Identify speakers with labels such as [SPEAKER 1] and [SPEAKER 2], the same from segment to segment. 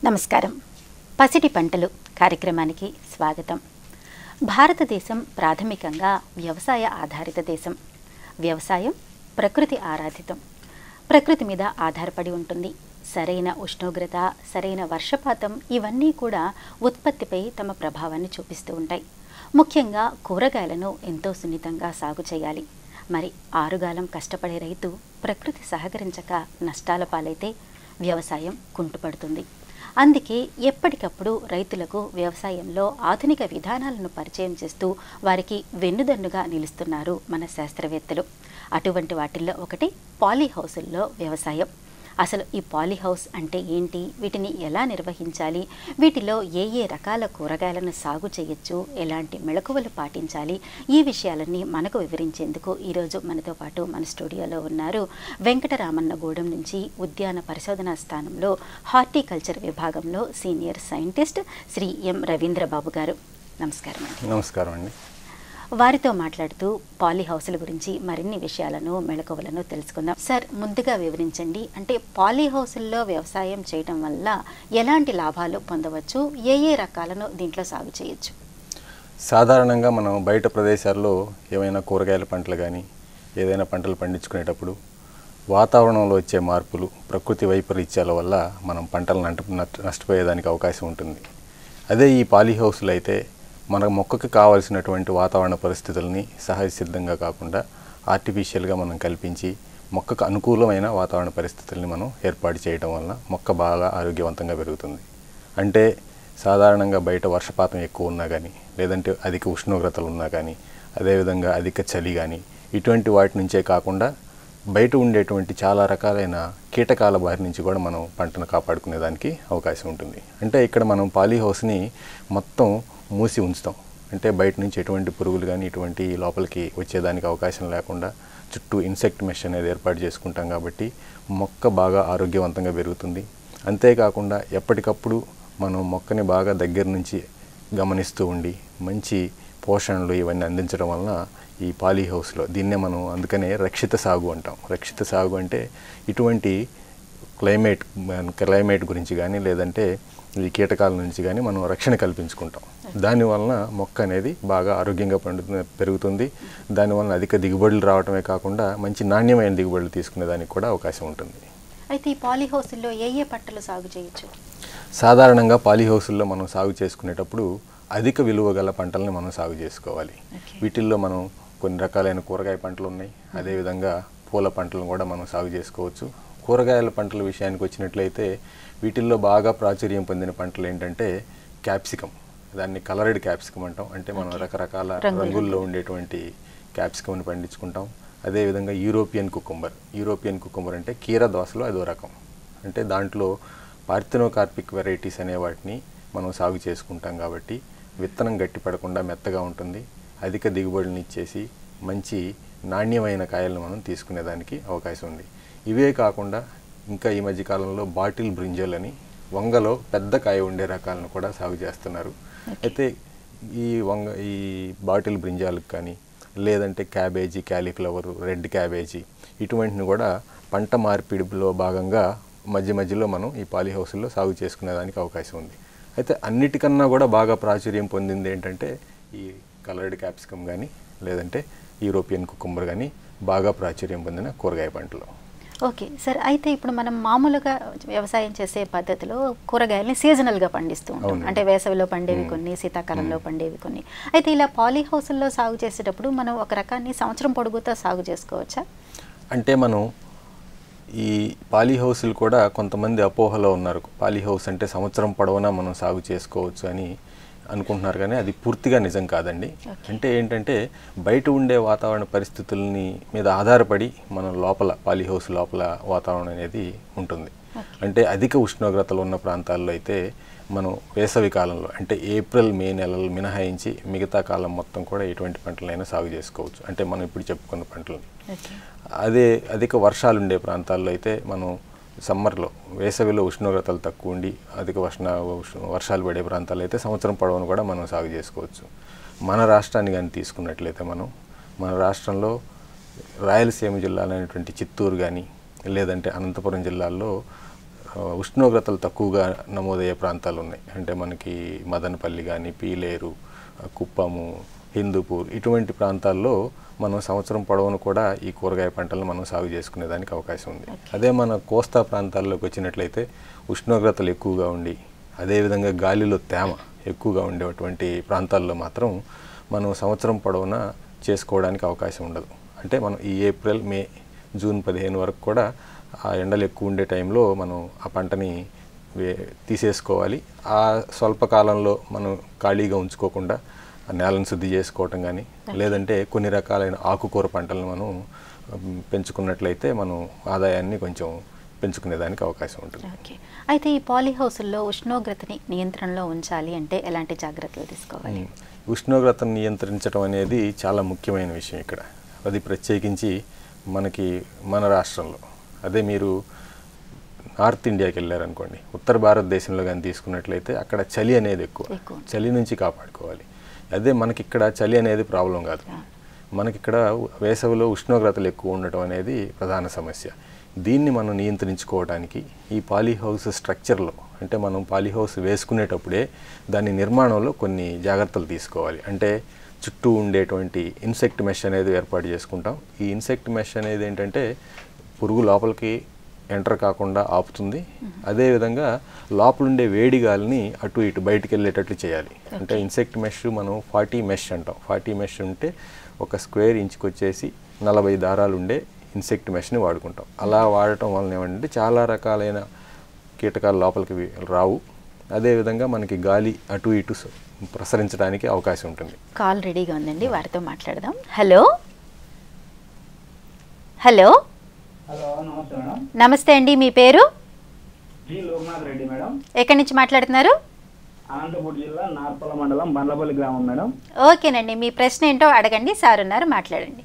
[SPEAKER 1] నమస్కారం పసిటి పంటలు కార్యక్రమానికి స్వాగతం భారతదేశం ప్రాథమికంగా వ్యవసాయ ఆధారిత దేశం వ్యవసాయం ప్రకృతి ఆరాధితం ప్రకృతి మీద ఆధారపడి ఉంటుంది సరైన ఉష్ణోగ్రత సరైన వర్షపాతం ఇవన్నీ కూడా ఉత్పత్తిపై తమ ప్రభావాన్ని చూపిస్తూ ఉంటాయి ముఖ్యంగా కూరగాయలను ఎంతో సున్నితంగా సాగు చేయాలి మరి ఆరుగాలం కష్టపడే రైతు ప్రకృతి సహకరించక నష్టాల పాలైతే వ్యవసాయం కుంటుపడుతుంది అందుకే ఎప్పటికప్పుడు రైతులకు వ్యవసాయంలో ఆధునిక విధానాలను పరిచయం చేస్తూ వారికి వెన్నుదన్నుగా నిలుస్తున్నారు మన శాస్త్రవేత్తలు అటువంటి వాటిల్లో ఒకటి పాలీ హౌసుల్లో వ్యవసాయం అసలు ఈ పాలీ హౌస్ అంటే ఏంటి వీటిని ఎలా నిర్వహించాలి వీటిలో ఏ ఏ రకాల కూరగాయలను సాగు చేయొచ్చు ఎలాంటి మెళకువలు పాటించాలి ఈ విషయాలన్నీ మనకు వివరించేందుకు ఈరోజు మనతో పాటు మన స్టూడియోలో ఉన్నారు వెంకటరామన్నగూడెం నుంచి ఉద్యాన పరిశోధనా స్థానంలో హార్టికల్చర్ విభాగంలో senior scientist Shri M Ravindrababu గారు నమస్కారం అండి
[SPEAKER 2] నమస్కారం అండి
[SPEAKER 1] వారితో మాట్లాడుతూ పాలీ హౌసుల గురించి మరిన్ని విషయాలను మెళకువలను తెలుసుకుందాం సార్ ముందుగా వివరించండి అంటే పాలీ హౌసుల్లో వ్యవసాయం చేయడం వల్ల ఎలాంటి లాభాలు పొందవచ్చు ఏ ఏ రకాలను దీంట్లో సాగు చేయొచ్చు
[SPEAKER 2] సాధారణంగా మనం బయట ప్రదేశాల్లో ఏమైనా కూరగాయల పంటలు కానీ ఏదైనా పంటలు పండించుకునేటప్పుడు వాతావరణంలో వచ్చే మార్పులు ప్రకృతి వైపరీత్యాల వల్ల మనం పంటలను నష్ట నష్ట- నష్టపోయేదానికి అవకాశం ఉంటుంది అదే ఈ పాలీ హౌస్లు అయితే మన మొక్కకు కావాల్సినటువంటి వాతావరణ పరిస్థితుల్ని సహజ సిద్ధంగా కాకుండా ఆర్టిఫిషియల్గా మనం కల్పించి మొక్కకు అనుకూలమైన వాతావరణ పరిస్థితుల్ని మనం ఏర్పాటు చేయడం వలన మొక్క బాగా ఆరోగ్యవంతంగా పెరుగుతుంది అంటే సాధారణంగా బయట వర్షపాతం ఎక్కువ ఉన్నా కానీ లేదంటే అధిక ఉష్ణోగ్రతలు ఉన్నా కానీ అదేవిధంగా అధిక చలి కానీ ఇటువంటి వాటి నుంచే కాకుండా బయట ఉండేటువంటి చాలా రకాలైన కీటకాల బారి నుంచి కూడా మనం పంటను కాపాడుకునేదానికి అవకాశం ఉంటుంది అంటే ఇక్కడ మనం పాలీ హౌస్ని మొత్తం మూసి ఉంచుతాం అంటే బయట నుంచి ఎటువంటి పురుగులు కానీ ఇటువంటి లోపలికి వచ్చేదానికి అవకాశం లేకుండా చుట్టూ ఇన్సెక్ట్ మెష్ అనేది ఏర్పాటు చేసుకుంటాం కాబట్టి మొక్క బాగా ఆరోగ్యవంతంగా పెరుగుతుంది అంతేకాకుండా ఎప్పటికప్పుడు మనం మొక్కని బాగా దగ్గర నుంచి గమనిస్తూ ఉండి మంచి పోషణలు ఇవన్నీ అందించడం వలన ఈ పాలీ హౌస్లో దీన్నే మనం అందుకనే రక్షిత సాగు అంటాం రక్షిత సాగు అంటే ఇటువంటి క్లైమేట్ క్లైమేట్ గురించి కానీ లేదంటే ఈ కీటకాల నుంచి కానీ మనం రక్షణ కల్పించుకుంటాం దానివలన మొక్క అనేది బాగా ఆరోగ్యంగా పండు పెరుగుతుంది దానివలన అధిక దిగుబడులు రావడమే కాకుండా మంచి నాణ్యమైన దిగుబడులు తీసుకునేదానికి కూడా అవకాశం ఉంటుంది
[SPEAKER 1] అయితే ఈ పాలీ హౌసుల్లో ఏ ఏ పంటలు సాగు చేయొచ్చు
[SPEAKER 2] సాధారణంగా పాలీ హౌసుల్లో మనం సాగు చేసుకునేటప్పుడు అధిక విలువ గల పంటల్ని మనం సాగు చేసుకోవాలి
[SPEAKER 1] Okay.
[SPEAKER 2] వీటిల్లో మనం కొన్ని రకాలైన కూరగాయ పంటలు ఉన్నాయి అదేవిధంగా పూల పంటలను కూడా మనం సాగు చేసుకోవచ్చు కూరగాయల పంటల విషయానికి వచ్చినట్లయితే వీటిల్లో బాగా ప్రాచుర్యం పొందిన పంటలు ఏంటంటే క్యాప్సికం దాన్ని కలర్డ్ క్యాప్సికం అంటాం అంటే మనం రకరకాల
[SPEAKER 1] రంగులు.
[SPEAKER 2] రంగుల్లో ఉండేటువంటి క్యాప్సికమ్ని పండించుకుంటాం అదేవిధంగా యూరోపియన్ కుకుంబర్ యూరోపియన్ కుకుంబర్ అంటే కీర దోసలో అదో రకం అంటే దాంట్లో పార్థినోకార్పిక్ వెరైటీస్ అనే వాటిని మనం సాగు చేసుకుంటాం కాబట్టి విత్తనం గట్టిపడకుండా మెత్తగా ఉంటుంది అధిక దిగుబడిని ఇచ్చేసి మంచి నాణ్యమైన కాయలను మనం తీసుకునేదానికి అవకాశం ఉంది ఇవే కాకుండా ఇంకా ఈ మధ్య కాలంలో బాటిల్ బ్రింజల్ అని వంగలో పెద్ద కాయ ఉండే రకాలను కూడా సాగు చేస్తున్నారు అయితే ఈ వంగ ఈ బాటిల్ బ్రింజాలకు కానీ లేదంటే క్యాబేజీ క్యాలీఫ్లవర్ రెడ్ క్యాబేజీ ఇటువంటిని కూడా పంట మార్పిడిలో భాగంగా మధ్య మధ్యలో మనం ఈ పాలీ హౌస్లో సాగు చేసుకునేదానికి అవకాశం ఉంది అయితే అన్నిటికన్నా కూడా బాగా ప్రాచుర్యం పొందింది ఏంటంటే ఈ కలర్డ్ క్యాప్సికమ్ కానీ లేదంటే యూరోపియన్ కుకుంబర్ కానీ బాగా ప్రాచుర్యం పొందిన కూరగాయ పంటలు
[SPEAKER 1] ఓకే సార్ అయితే ఇప్పుడు మనం మామూలుగా వ్యవసాయం చేసే పద్ధతిలో కూరగాయల్ని సీజనల్గా పండిస్తూ ఉంటాం
[SPEAKER 2] అవునండి.
[SPEAKER 1] అంటే వేసవిలో పండేవి కొన్ని శీతాకాలంలో పండేవి కొన్ని అయితే ఇలా పాలీ హౌసుల్లో సాగు చేసేటప్పుడు మనం ఒక రకాన్ని సంవత్సరం పొడుగుతో సాగు చేసుకోవచ్చా
[SPEAKER 2] అంటే మనం ఈ పాలీ హౌస్లు కూడా కొంతమంది అపోహలో ఉన్నారు పాలీ హౌస్ అంటే సంవత్సరం పొడవునా మనం సాగు చేసుకోవచ్చు అని అనుకుంటున్నారు కానీ అది పూర్తిగా నిజం కాదండి అంటే ఏంటంటే బయట ఉండే వాతావరణ పరిస్థితుల్ని మీద ఆధారపడి మనం లోపల పాలీ హౌస్ లోపల వాతావరణం అనేది ఉంటుంది అంటే అధిక ఉష్ణోగ్రతలు ఉన్న ప్రాంతాల్లో అయితే మనం వేసవి కాలంలో అంటే ఏప్రిల్ మే నెలలు మినహాయించి మిగతా కాలం మొత్తం కూడా ఎటువంటి పంటలైనా సాగు చేసుకోవచ్చు అంటే మనం ఇప్పుడు చెప్పుకున్న పంటలు
[SPEAKER 1] ఓకే
[SPEAKER 2] అదే అధిక వర్షాలు ఉండే ప్రాంతాల్లో అయితే మనం సమ్మర్లో వేసవిలో ఉష్ణోగ్రతలు తక్కువ ఉండి అధిక వర్ష ఉష్ణ- వర్షాలు పడే ప్రాంతాల్లో అయితే సంవత్సరం పొడవును కూడా మనం సాగు చేసుకోవచ్చు మన రాష్ట్రాన్ని కానీ తీసుకున్నట్లయితే మనం మన రాష్ట్రంలో రాయలసీమ జిల్లాలైనటువంటి చిత్తూరు కానీ లేదంటే అనంతపురం జిల్లాల్లో ఆ, ఉష్ణోగ్రతలు తక్కువగా నమోదయ్యే ప్రాంతాలు ఉన్నాయి అంటే మనకి మదనపల్లి కానీ పీలేరు ఆ, కుప్పము హిందూపూర్ ఇటువంటి ప్రాంతాల్లో మనం సంవత్సరం పొడవును కూడా ఈ కూరగాయ పంటలను మనం సాగు చేసుకునేదానికి అవకాశం ఉంది అదే మన కోస్తా ప్రాంతాల్లోకి వచ్చినట్లయితే ఉష్ణోగ్రతలు ఎక్కువగా ఉండి అదేవిధంగా గాలిలో తేమ ఎక్కువగా ఉండేటువంటి ప్రాంతాల్లో మాత్రం మనం సంవత్సరం పొడవునా చేసుకోవడానికి అవకాశం ఉండదు అంటే మనం ఈ ఏప్రిల్ మే జూన్ పదిహేను వరకు కూడా ఆ ఎండలు ఎక్కువ ఉండే టైంలో మనం ఆ పంటని వే తీసేసుకోవాలి ఆ స్వల్పకాలంలో మనం ఖాళీగా ఉంచుకోకుండా ఆ నేలను శుద్ధి చేసుకోవటం కానీ లేదంటే కొన్ని రకాలైన ఆకుకూర పంటలను మనం ఉమ్, పెంచుకున్నట్లయితే మనం ఆదాయాన్ని కొంచెం పెంచుకునేదానికి అవకాశం ఉంటుంది
[SPEAKER 1] ఓకే అయితే ఈ పాలీ హౌసుల్లో ఉష్ణోగ్రతని నియంత్రణలో ఉంచాలి అంటే ఎలాంటి జాగ్రత్తలు తీసుకోవాలి
[SPEAKER 2] ఉమ్. ఉష్ణోగ్రతను నియంత్రించడం అనేది చాలా ముఖ్యమైన విషయం ఇక్కడ అది ప్రత్యేకించి మనకి మన రాష్ట్రంలో అదే మీరు నార్త్ ఇండియాకి వెళ్ళారనుకోండి ఉత్తర భారతదేశంలో కానీ తీసుకున్నట్లయితే అక్కడ చలి అనేది ఎక్కువ
[SPEAKER 1] ఎక్కువ.
[SPEAKER 2] చలి నుంచి కాపాడుకోవాలి అదే మనకి ఇక్కడ చలి అనేది ప్రాబ్లం కాదు మనకి ఇక్కడ వేసవిలో ఉష్ణోగ్రతలు ఎక్కువ ఉండటం అనేది ప్రధాన సమస్య దీన్ని మనం నియంత్రించుకోవడానికి ఈ పాలీ హౌస్ స్ట్రక్చర్లో అంటే మనం పాలీ హౌస్ వేసుకునేటప్పుడే దాని నిర్మాణంలో కొన్ని జాగ్రత్తలు తీసుకోవాలి అంటే చుట్టూ ఉండేటువంటి ఇన్సెక్ట్ మెష్ అనేది ఏర్పాటు చేసుకుంటాం ఈ ఇన్సెక్ట్ మెష్ అనేది ఏంటంటే పురుగు లోపలికి ఎంటర్ కాకుండా ఆపుతుంది అదేవిధంగా లోపల ఉండే వేడి గాలిని అటు ఇటు బయటికి వెళ్ళేటట్లు చేయాలి అంటే ఇన్సెక్ట్ మెష్ మనం ఫార్టీ మెష్ అంటాం ఫార్టీ మెష్ ఉంటే ఒక స్క్వేర్ ఇంచ్కి వచ్చేసి నలభై దారాలు ఉండే ఇన్సెక్ట్ మెష్ని వాడుకుంటాం అలా వాడటం వలన ఏమంటే చాలా రకాలైన కీటకాలు లోపలికి వి- రావు అదేవిధంగా మనకి గాలి అటు ఇటు స- ప్రసరించడానికి అవకాశం ఉంటుంది
[SPEAKER 1] కాల్ రెడీగా ఉందండి వారితో మాట్లాడదాం హలో హలో
[SPEAKER 3] హలో నమస్తే మేడం
[SPEAKER 1] నమస్తే అండి మీ పేరు
[SPEAKER 3] జి లోక్నాథ్ రెడ్డి మేడం
[SPEAKER 1] ఎక్కడి నుంచి మాట్లాడుతున్నారు
[SPEAKER 3] అనంతపురం జిల్లా నార్పల మండలం బండ్లపల్లి గ్రామం మేడం
[SPEAKER 1] ఓకేనండి మీ ప్రశ్న ఏంటో అడగండి సార్ ఉన్నారు మాట్లాడండి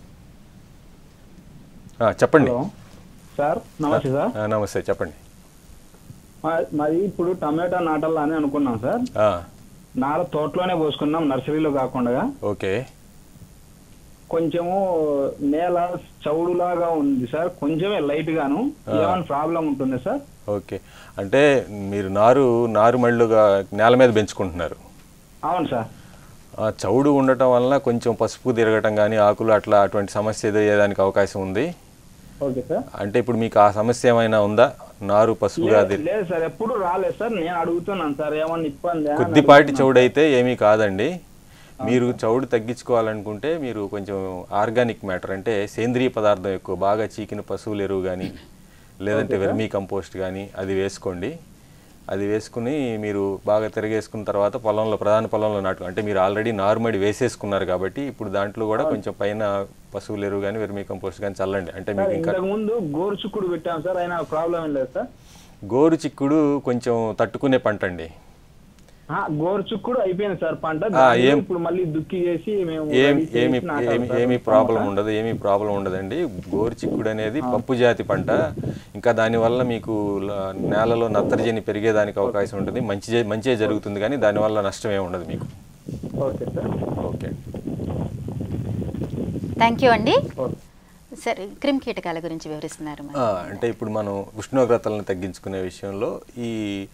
[SPEAKER 2] ఆ, చెప్పండి
[SPEAKER 3] హలో సార్ నమస్తే సార్
[SPEAKER 2] ఆ, నమస్తే చెప్పండి
[SPEAKER 3] మా- మాది ఇప్పుడు టమాటా నాటాలని అని అనుకున్నాం సార్
[SPEAKER 2] ఆ,
[SPEAKER 3] నార తోటలోనే పోసుకున్నాం నర్సరీలో కాకుండా
[SPEAKER 2] ఓకే
[SPEAKER 3] కొంచెము నేల చౌడులాగా ఉంది సార్ కొంచెమే లైట్ గాను ఏమైనా ప్రాబ్లం ఉంటుంది సార్
[SPEAKER 2] ఓకే అంటే మీరు నారు నారు మళ్ళుగా నేల మీద పెంచుకుంటున్నారు
[SPEAKER 3] అవును సార్
[SPEAKER 2] ఆ చౌడు ఉండటం వలన కొంచెం పసుపు తిరగటం కానీ ఆకులు అట్లా అటువంటి సమస్య ఎదురయ్యేదానికి అవకాశం ఉంది
[SPEAKER 3] ఓకే సార్
[SPEAKER 2] అంటే ఇప్పుడు మీకు ఆ సమస్య ఏమైనా ఉందా నారు పసుపుగా
[SPEAKER 3] లేదు
[SPEAKER 2] తిరిగి
[SPEAKER 3] లేదు సార్ ఎప్పుడు రాలేదు సార్ నేను అడుగుతున్నాను సార్ ఏమన్నా ఇబ్బంది
[SPEAKER 2] కొద్దిపాటి చౌడు అయితే ఏమీ కాదండి మీరు చౌడు తగ్గించుకోవాలనుకుంటే మీరు కొంచెం ఆర్గానిక్ మ్యాటర్ అంటే సేంద్రియ పదార్థం ఎక్కువ బాగా చీకిన పశువుల ఎరువు కానీ లేదంటే వెర్మీ కంపోస్ట్ కానీ అది వేసుకోండి అది వేసుకుని మీరు బాగా తిరగేసుకున్న తర్వాత పొలంలో ప్రధాన పొలంలో నాటు అంటే మీరు ఆల్రెడీ నార్మడి వేసేసుకున్నారు కాబట్టి ఇప్పుడు దాంట్లో కూడా కొంచెం పైన పశువుల ఎరువు కానీ వెర్మీ కంపోస్ట్ కానీ చల్లండి అంటే మీకు ఇంకా
[SPEAKER 3] ఇంతకు ముందు గోరు చుక్కుడు పెట్టాం సార్ అయినా ప్రాబ్లం ఏం లేదు సార్
[SPEAKER 2] గోరు చిక్కుడు కొంచెం తట్టుకునే పంట అండి
[SPEAKER 3] ఆ, గోరు చుక్కుడు అయిపోయింది సార్ పంట
[SPEAKER 2] ఆ,
[SPEAKER 3] దాన్ని
[SPEAKER 2] ఏం-
[SPEAKER 3] ఇప్పుడు మళ్ళీ దుక్కి చేసి మేము
[SPEAKER 2] ఏం
[SPEAKER 3] ready చేసి
[SPEAKER 2] ఏమి
[SPEAKER 3] నాటాలి
[SPEAKER 2] ఏమి
[SPEAKER 3] సార్.
[SPEAKER 2] ఏమి ప్రాబ్లం ఉండదు ఏమి ప్రాబ్లం ఉండదండి గోరు చిక్కుడు అనేది పప్పు జాతి పంట ఇంకా దానివల్ల మీకు ల- నేలలో నత్రజని పెరిగేదానికి అవకాశం ఉంటుంది మంచి జే- మంచిగా జరుగుతుంది కానీ దానివల్ల నష్టం ఏమి ఉండదు మీకు
[SPEAKER 3] okay sir
[SPEAKER 2] okay
[SPEAKER 1] thank you అండి
[SPEAKER 3] ఓకే
[SPEAKER 1] సరే క్రిమి కీటకాల గురించి వివరిస్తున్నారు మరి.
[SPEAKER 2] ఆ, అంటే ఇప్పుడు మనం ఉష్ణోగ్రతలను తగ్గించుకునే విషయంలో ఈ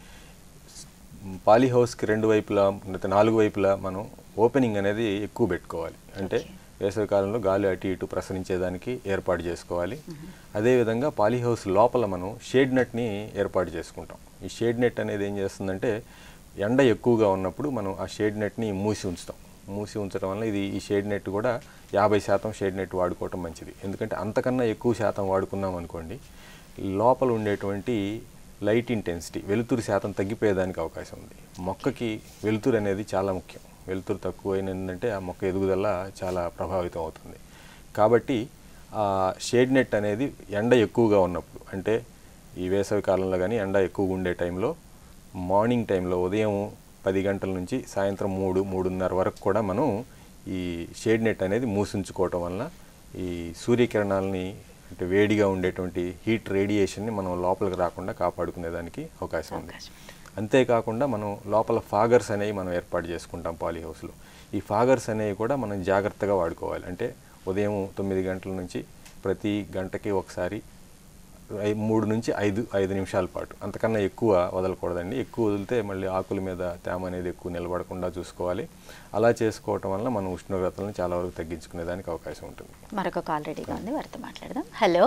[SPEAKER 2] పాలీ హౌస్కి రెండు వైపులా లేకపోతే నాలుగు వైపులా మనం ఓపెనింగ్ అనేది ఎక్కువ పెట్టుకోవాలి అంటే వేసవి కాలంలో గాలి అటు ఇటు ప్రసరించేదానికి ఏర్పాటు చేసుకోవాలి అదేవిధంగా పాలీ హౌస్ లోపల మనం షేడ్ నెట్ని ఏర్పాటు చేసుకుంటాం ఈ షేడ్ నెట్ అనేది ఏం చేస్తుందంటే ఎండ ఎక్కువగా ఉన్నప్పుడు మనం ఆ షేడ్ నెట్ని మూసి ఉంచుతాం మూసి ఉంచడం వల్ల ఇది ఈ షేడ్ నెట్ కూడా యాభై శాతం షేడ్ నెట్ వాడుకోవటం మంచిది ఎందుకంటే అంతకన్నా ఎక్కువ శాతం వాడుకున్నాం అనుకోండి లోపల ఉండేటువంటి లైట్ ఇంటెన్సిటీ వెలుతురు శాతం తగ్గిపోయేదానికి అవకాశం ఉంది మొక్కకి వెలుతురు అనేది చాలా ముఖ్యం వెలుతురు తక్కువైందంటే ఆ మొక్క ఎదుగుదల చాలా ప్రభావితం అవుతుంది కాబట్టి ఆ షేడ్ నెట్ అనేది ఎండ ఎక్కువగా ఉన్నప్పుడు అంటే ఈ వేసవి కాలంలో కానీ ఎండ ఎక్కువగా ఉండే టైంలో మార్నింగ్ టైంలో ఉదయం పది గంటల నుంచి సాయంత్రం మూడు మూడున్నర వరకు కూడా మనం ఈ షేడ్ నెట్ అనేది మూసించుకోవటం వలన ఈ సూర్యకిరణాలని అంటే వేడిగా ఉండేటువంటి హీట్ రేడియేషన్ని మనం లోపలికి రాకుండా కాపాడుకునేదానికి అవకాశం ఉంది అంతేకాకుండా మనం లోపల ఫాగర్స్ అనేవి మనం ఏర్పాటు చేసుకుంటాం పాలీ హౌస్లో ఈ ఫాగర్స్ అనేవి కూడా మనం జాగ్రత్తగా వాడుకోవాలి అంటే ఉదయం తొమ్మిది గంటల నుంచి ప్రతి గంటకి ఒకసారి ఐ- మూడు నుంచి ఐదు ఐదు నిమిషాల పాటు అంతకన్నా ఎక్కువ వదలకూడదండి ఎక్కువ వదిలితే మళ్ళీ ఆకుల మీద తేమ అనేది ఎక్కువ నిలబడకుండా చూసుకోవాలి అలా చేసుకోవటం వల్ల మనం ఉష్ణోగ్రతలను చాలా వరకు తగ్గించుకునే దానికి అవకాశం ఉంటుంది
[SPEAKER 1] మరొక కాల్ రెడీగా ఉంది వారితో మాట్లాడదాం హలో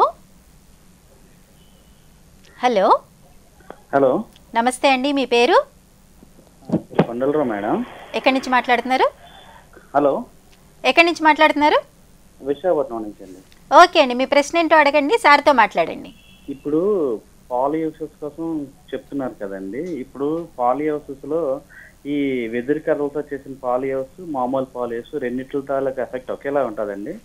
[SPEAKER 1] హలో
[SPEAKER 4] హలో
[SPEAKER 1] నమస్తే అండి మీ పేరు
[SPEAKER 4] కొండలరావు మేడం
[SPEAKER 1] ఎక్కడి నుంచి మాట్లాడుతున్నారు
[SPEAKER 4] హలో
[SPEAKER 1] ఎక్కడి నుంచి మాట్లాడుతున్నారు
[SPEAKER 4] విశాఖపట్నం నుంచి అండి
[SPEAKER 1] ఓకే అండి మీ ప్రశ్న ఏంటో అడగండి సార్తో మాట్లాడండి
[SPEAKER 4] ఇప్పుడు పాలియోసిస్ కోసం చెప్తున్నారు కదండి ఇప్పుడు పాలియోసిస్ లో ఈ వెదురు కర్రలతో చేసిన పాలియోస్ మామూలు పాలియోస్ రెండిట్ల తాలూకు ఎఫెక్ట్ ఒకేలా ఉంటుందండి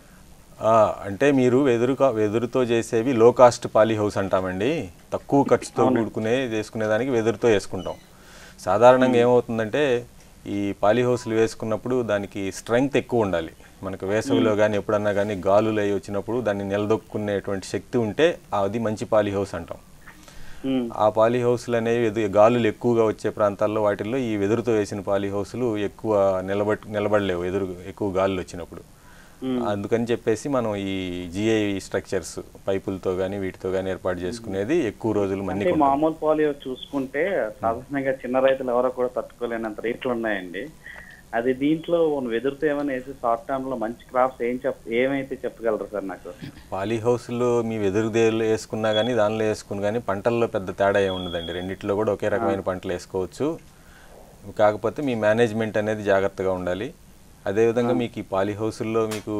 [SPEAKER 2] ఆ, అంటే మీరు వెదురు కా- వెదురుతో చేసేవి లో కాస్ట్ పాలీ హౌస్ అంటామండి తక్కువ ఖర్చుతో కూడుకునే చేసుకునే దానికి వెదురుతో వేసుకుంటాం సాధారణంగా ఏమవుతుందంటే ఈ పాలీ హౌస్లు వేసుకున్నప్పుడు దానికి స్ట్రెంగ్త్ ఎక్కువ ఉండాలి మనకు వేసవిలో కానీ ఎప్పుడన్నా కానీ గాలులు అవి వచ్చినప్పుడు దాన్ని నిలదొక్కునేటువంటి శక్తి ఉంటే అది మంచి పాలీ హౌస్ అంటాం
[SPEAKER 4] ఉమ్,
[SPEAKER 2] ఆ పాలీ హౌస్లు అనేవి ఎదు- గాలులు ఎక్కువగా వచ్చే ప్రాంతాల్లో వాటిల్లో ఈ వెదురుతో వేసిన పాలీ హౌస్లు ఎక్కువ నిలబట్ నిలబడలేవు ఎదురు ఎక్కువ గాలులు వచ్చినప్పుడు
[SPEAKER 4] ఉమ్.
[SPEAKER 2] అందుకని చెప్పేసి మనం ఈ జిఐ స్ట్రక్చర్స్ పైపులతో కానీ వీటితో కానీ ఏర్పాటు చేసుకునేది ఎక్కువ రోజులు
[SPEAKER 4] అంటే
[SPEAKER 2] మన్నిక
[SPEAKER 4] మామూలు పాలియో చూసుకుంటే సాధారణంగా చిన్న రైతులు ఎవరో కూడా తట్టుకోలేనంత రేట్లు ఉన్నాయండి అది దీంట్లో వెదురుతో ఏమైనా వేసి షార్ట్ టర్మ్ లో మంచి క్రాప్స్ ఏం చెప్ ఏమైతే చెప్పగలరు సార్ నాకు
[SPEAKER 2] పాలీ హౌస్లో మీ వెదురు దేలు వేసుకున్నా కానీ దానిలో వేసుకుని కానీ పంటల్లో పెద్ద తేడా ఏమి ఉండదండి రెండిట్లో కూడా ఒకే రకమైన పంటలు వేసుకోవచ్చు కాకపోతే మీ మేనేజ్మెంట్ అనేది జాగ్రత్తగా ఉండాలి అదేవిధంగా మీకు ఈ పాలీ హౌసుల్లో మీకు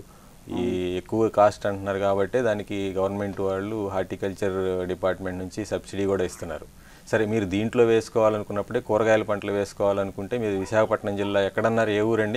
[SPEAKER 2] ఈ ఎక్కువ కాస్ట్ అంటున్నారు కాబట్టి దానికి గవర్నమెంట్ వాళ్ళు హార్టికల్చర్ డిపార్ట్మెంట్ నుంచి సబ్సిడీ కూడా ఇస్తున్నారు సరే మీరు దీంట్లో వేసుకోవాలనుకున్నప్పుడే కూరగాయల పంటలు వేసుకోవాలనుకుంటే మీరు విశాఖపట్నం జిల్లా ఎక్కడన్నారు ఏ ఊరండి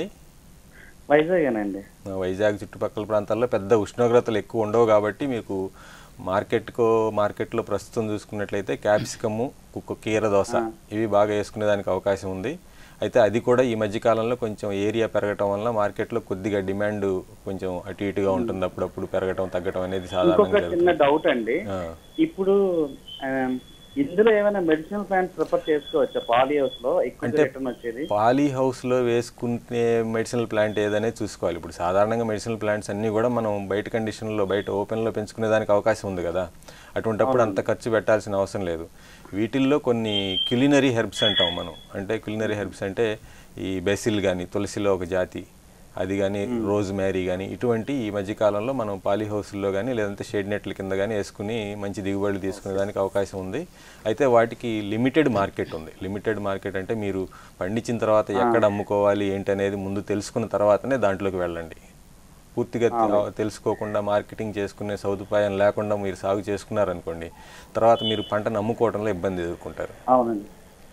[SPEAKER 4] వైజాగేనండి
[SPEAKER 2] వైజాగ్ చుట్టుపక్కల ప్రాంతాల్లో పెద్ద ఉష్ణోగ్రతలు ఎక్కువ ఉండవు కాబట్టి మీకు మార్కెట్కో మార్కెట్లో ప్రస్తుతం చూసుకున్నట్లయితే క్యాప్సికము కుక్క కీర దోస ఇవి బాగా వేసుకునే దానికి అవకాశం ఉంది అయితే అది కూడా ఈ మధ్య కాలంలో కొంచెం ఏరియా పెరగటం వల్ల మార్కెట్లో కొద్దిగా డిమాండ్ కొంచెం అటు ఇటుగా ఉంటుంది అప్పుడప్పుడు పెరగటం తగ్గటం అనేది
[SPEAKER 4] ఇంకొక
[SPEAKER 2] సాధారణంగా
[SPEAKER 4] చిన్న
[SPEAKER 2] జరుగుతుంది
[SPEAKER 4] డౌట్ అండి
[SPEAKER 2] ఆ.
[SPEAKER 4] ఇప్పుడు ఆ, ఇందులో ఏమైనా మెడిసినల్ ప్లాంట్స్ ప్రిపేర్ చేసుకోవచ్చా పాలియోస్ లో ఎక్కువ
[SPEAKER 2] అంటే
[SPEAKER 4] రిటర్న్ వచ్చేది
[SPEAKER 2] పాలీ హౌస్లో వేసుకునే మెడిసినల్ ప్లాంట్ ఏదనేది చూసుకోవాలి ఇప్పుడు సాధారణంగా మెడిసినల్ ప్లాంట్స్ అన్నీ కూడా మనం బయట కండిషన్లో బయట ఓపెన్లో పెంచుకునే దానికి అవకాశం ఉంది కదా అటువంటప్పుడు అంత ఖర్చు పెట్టాల్సిన అవసరం లేదు వీటిల్లో కొన్ని క్యులినరీ హెర్బ్స్ అంటాం మనం అంటే క్యులినరీ హెర్బ్స్ అంటే ఈ బెసిల్ కానీ తులసిలో ఒక జాతి అది కానీ రోజ్ మ్యారీ కానీ ఇటువంటి ఈ మధ్యకాలంలో మనం పాలీ హౌస్లో కానీ లేదంటే షేడ్ నెట్ల కింద కానీ వేసుకుని మంచి దిగుబడులు తీసుకునే దానికి అవకాశం ఉంది అయితే వాటికి లిమిటెడ్ మార్కెట్ ఉంది లిమిటెడ్ మార్కెట్ అంటే మీరు పండించిన తర్వాత ఎక్కడ అమ్ముకోవాలి ఏంటి అనేది ముందు తెలుసుకున్న తర్వాతనే దాంట్లోకి వెళ్ళండి పూర్తిగా తె- తెలుసుకోకుండా మార్కెటింగ్ చేసుకునే సదుపాయం లేకుండా మీరు సాగు చేసుకున్నారనుకోండి తర్వాత మీరు పంటను అమ్ముకోవడంలో ఇబ్బంది ఎదుర్కొంటారు
[SPEAKER 4] అవునండి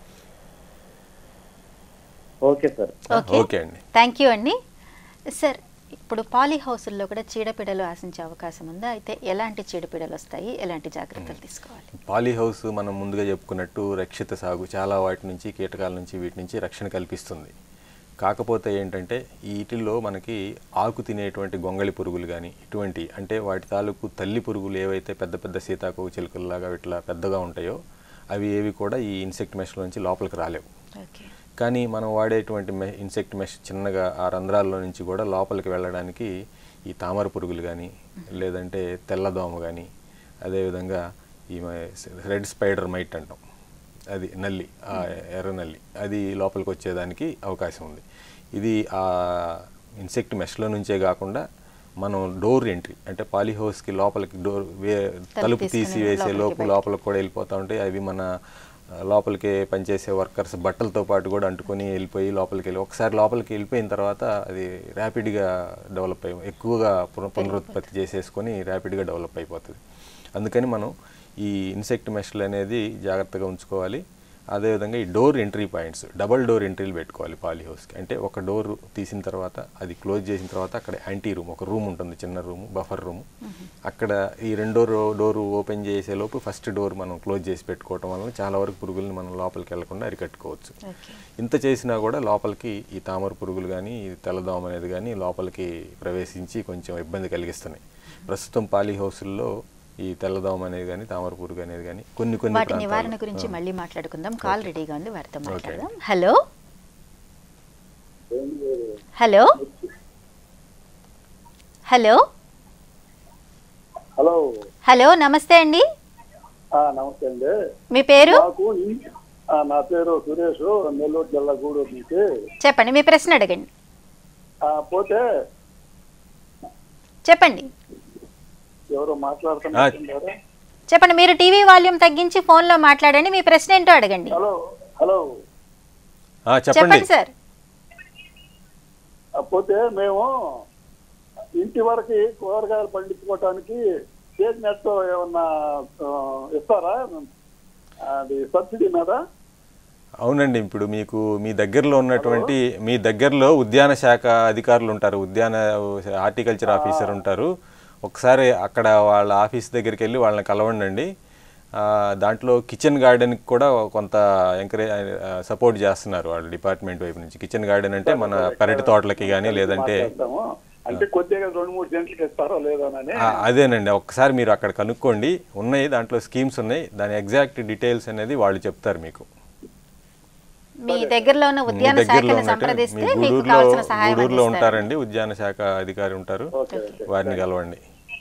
[SPEAKER 4] ఓకే సార్
[SPEAKER 1] ఓకే
[SPEAKER 2] ఓకే అండి
[SPEAKER 1] థ్యాంక్ యూ అండి సార్ ఇప్పుడు పాలీ హౌసుల్లో కూడా చీడపీడలు ఆశించే అవకాశం ఉందా అయితే ఎలాంటి చీడపీడలు వస్తాయి ఎలాంటి జాగ్రత్తలు తీసుకోవాలి
[SPEAKER 2] పాలీ హౌస్ మనం ముందుగా చెప్పుకున్నట్టు రక్షిత సాగు చాలా వాటి నుంచి కీటకాల నుంచి వీటి నుంచి రక్షణ కల్పిస్తుంది కాకపోతే ఏంటంటే వీటిల్లో మనకి ఆకు తినేటువంటి గొంగళి పురుగులు కానీ ఇటువంటి అంటే వాటి తాలూకు తల్లి పురుగులు ఏవైతే పెద్ద పెద్ద సీతాకోక చిలుకల్లాగా ఇట్లా పెద్దగా ఉంటాయో అవి ఏవి కూడా ఈ ఇన్సెక్ట్ మెష్ల నుంచి లోపలికి రాలేవు
[SPEAKER 1] ఓకే
[SPEAKER 2] కానీ మనం వాడేటువంటి మె ఇన్సెక్ట్ మెష్ చిన్నగా ఆ రంధ్రాల్లో నుంచి కూడా లోపలికి వెళ్ళడానికి ఈ తామర పురుగులు కానీ లేదంటే తెల్లదోమ కానీ అదేవిధంగా ఈ రెడ్ స్పైడర్ మైట్ అంటాం అది నల్లి ఆ ఎర్ర నల్లి అది లోపలికి వచ్చేదానికి అవకాశం ఉంది ఇది ఆ ఇన్సెక్ట్ మెష్లో నుంచే కాకుండా మనం డోర్ ఎంట్రీ అంటే పాలీహౌస్కి లోపలికి డోర్ వే తలుపు
[SPEAKER 1] తీసుకుని
[SPEAKER 2] తీసి వేసే
[SPEAKER 1] లోపలికి
[SPEAKER 2] లోపు లోపలికి కూడా వెళ్ళిపోతూ ఉంటాయి అవి మన ఆ, లోపలికి పనిచేసే వర్కర్స్ బట్టలతో పాటు కూడా అంటుకొని వెళ్ళిపోయి లోపలికి వెళ్ళి ఒకసారి లోపలికి వెళ్ళిపోయిన తర్వాత అది ర్యాపిడ్గా డెవలప్ అయ్యి ఎక్కువగా పున- పునరుత్పత్తి చేసేసుకొని ర్యాపిడ్గా డెవలప్ అయిపోతుంది అందుకని మనం ఈ ఇన్సెక్ట్ మెష్లు అనేది జాగ్రత్తగా ఉంచుకోవాలి అదేవిధంగా ఈ door entry points double door ఎంట్రీలు పెట్టుకోవాలి పాలీ హౌస్కి అంటే ఒక డోర్ తీసిన తర్వాత అది క్లోజ్ చేసిన తర్వాత అక్కడ యాంటీ రూమ్ ఒక రూమ్ ఉంటుంది చిన్న రూమ్ బఫర్ రూమ్ అక్కడ ఈ రెండో రో- డోర్ ఓపెన్ చేసే లోపు ఫస్ట్ డోర్ మనం క్లోజ్ చేసి పెట్టుకోవటం వలన చాలా వరకు పురుగుల్ని మనం లోపలికి వెళ్లకుండా అరికట్టుకోవచ్చు
[SPEAKER 1] ఓకే
[SPEAKER 2] ఇంత చేసినా కూడా లోపలికి ఈ తామర పురుగులు కానీ ఈ తెల్లదోమ అనేది కానీ లోపలికి ప్రవేశించి కొంచెం ఇబ్బంది కలిగిస్తున్నాయి ప్రస్తుతం పాలీ హౌసుల్లో ఈ తెల్లదోమ అనేది కానీ తామర పురుగు అనేది కానీ కొన్ని కొన్ని
[SPEAKER 1] వాటి నివారణ
[SPEAKER 2] ప్రాంతాల్లో-
[SPEAKER 1] గురించి
[SPEAKER 2] ఆ.
[SPEAKER 1] మళ్ళీ మాట్లాడుకుందాం కాల్ రెడీగా ఉంది వారితో
[SPEAKER 2] ఓకే.
[SPEAKER 1] మాట్లాడదాం hello hello hello
[SPEAKER 4] hello
[SPEAKER 1] hello నమస్తే అండి
[SPEAKER 5] ఆ, నమస్తే అండి
[SPEAKER 1] మీ పేరు
[SPEAKER 5] మాకు ఈ- ఆ, నా పేరు సురేష్ నెల్లూరు జిల్లా గూడూరు నుంచి
[SPEAKER 1] చెప్పండి మీ ప్రశ్న అడగండి
[SPEAKER 5] ఆ, పోతే
[SPEAKER 1] చెప్పండి
[SPEAKER 5] ఎవరు మాట్లాడుతున్నారు
[SPEAKER 1] చెప్పండి మీరు టీవీ వాల్యూమ్ తగ్గించి ఫోన్లో మాట్లాడండి మీ ప్రశ్న ఏంటో అడగండి
[SPEAKER 5] హలో హలో
[SPEAKER 2] ఆ, చెప్పండి
[SPEAKER 1] చెప్పండి సార్
[SPEAKER 5] ఆ, పోతే మేము ఇంటి వరకు కూరగాయలు పండించుకోవటానికి సేఫ్ నెట్ ఏమన్నా ఆ, ఇస్తారా అది సబ్సిడీ మీద
[SPEAKER 2] అవునండి ఇప్పుడు మీకు మీ దగ్గరలో ఉన్నటువంటి మీ దగ్గరలో ఉద్యాన శాఖ అధికారులు ఉంటారు ఉద్యాన హార్టికల్చర్ ఆఫీసర్ ఉంటారు ఒకసారి అక్కడ వాళ్ళ ఆఫీస్ దగ్గరికి వెళ్ళి వాళ్ళని కలవండి ఆ, దాంట్లో కిచెన్ గార్డెన్కి కూడా కొంత ఎంకరేజ్ సపోర్ట్ చేస్తున్నారు వాళ్ళ డిపార్ట్మెంట్ వైపు నుంచి కిచెన్ గార్డెన్ అంటే మన పెరటి తోటలకి కానీ లేదంటే
[SPEAKER 5] చేస్తాము అంటే కొద్దిగా రెండు మూడు సెంట్లకి ఇస్తారో లేదోనని
[SPEAKER 2] ఆ, అదేనండి ఒక్కసారి మీరు అక్కడ కనుక్కోండి ఉన్నాయి దాంట్లో స్కీమ్స్ ఉన్నాయి దాని ఎగ్జాక్ట్ డీటెయిల్స్ అనేది వాళ్ళు చెప్తారు మీకు
[SPEAKER 1] మీ దగ్గరలో ఉన్న
[SPEAKER 2] మీ
[SPEAKER 1] ఉద్యాన
[SPEAKER 2] దగ్గరలో
[SPEAKER 1] శాఖను
[SPEAKER 2] ఉన్నట్టు
[SPEAKER 1] సంప్రదిస్తే
[SPEAKER 2] మీ
[SPEAKER 1] మీకు
[SPEAKER 2] గూడూరులో
[SPEAKER 1] కావాల్సిన సహాయం
[SPEAKER 2] గూడూరులో
[SPEAKER 1] అందిస్తారు
[SPEAKER 2] ఉంటారండి ఉద్యాన శాఖ అధికారి ఉంటారు వారిని కలవండి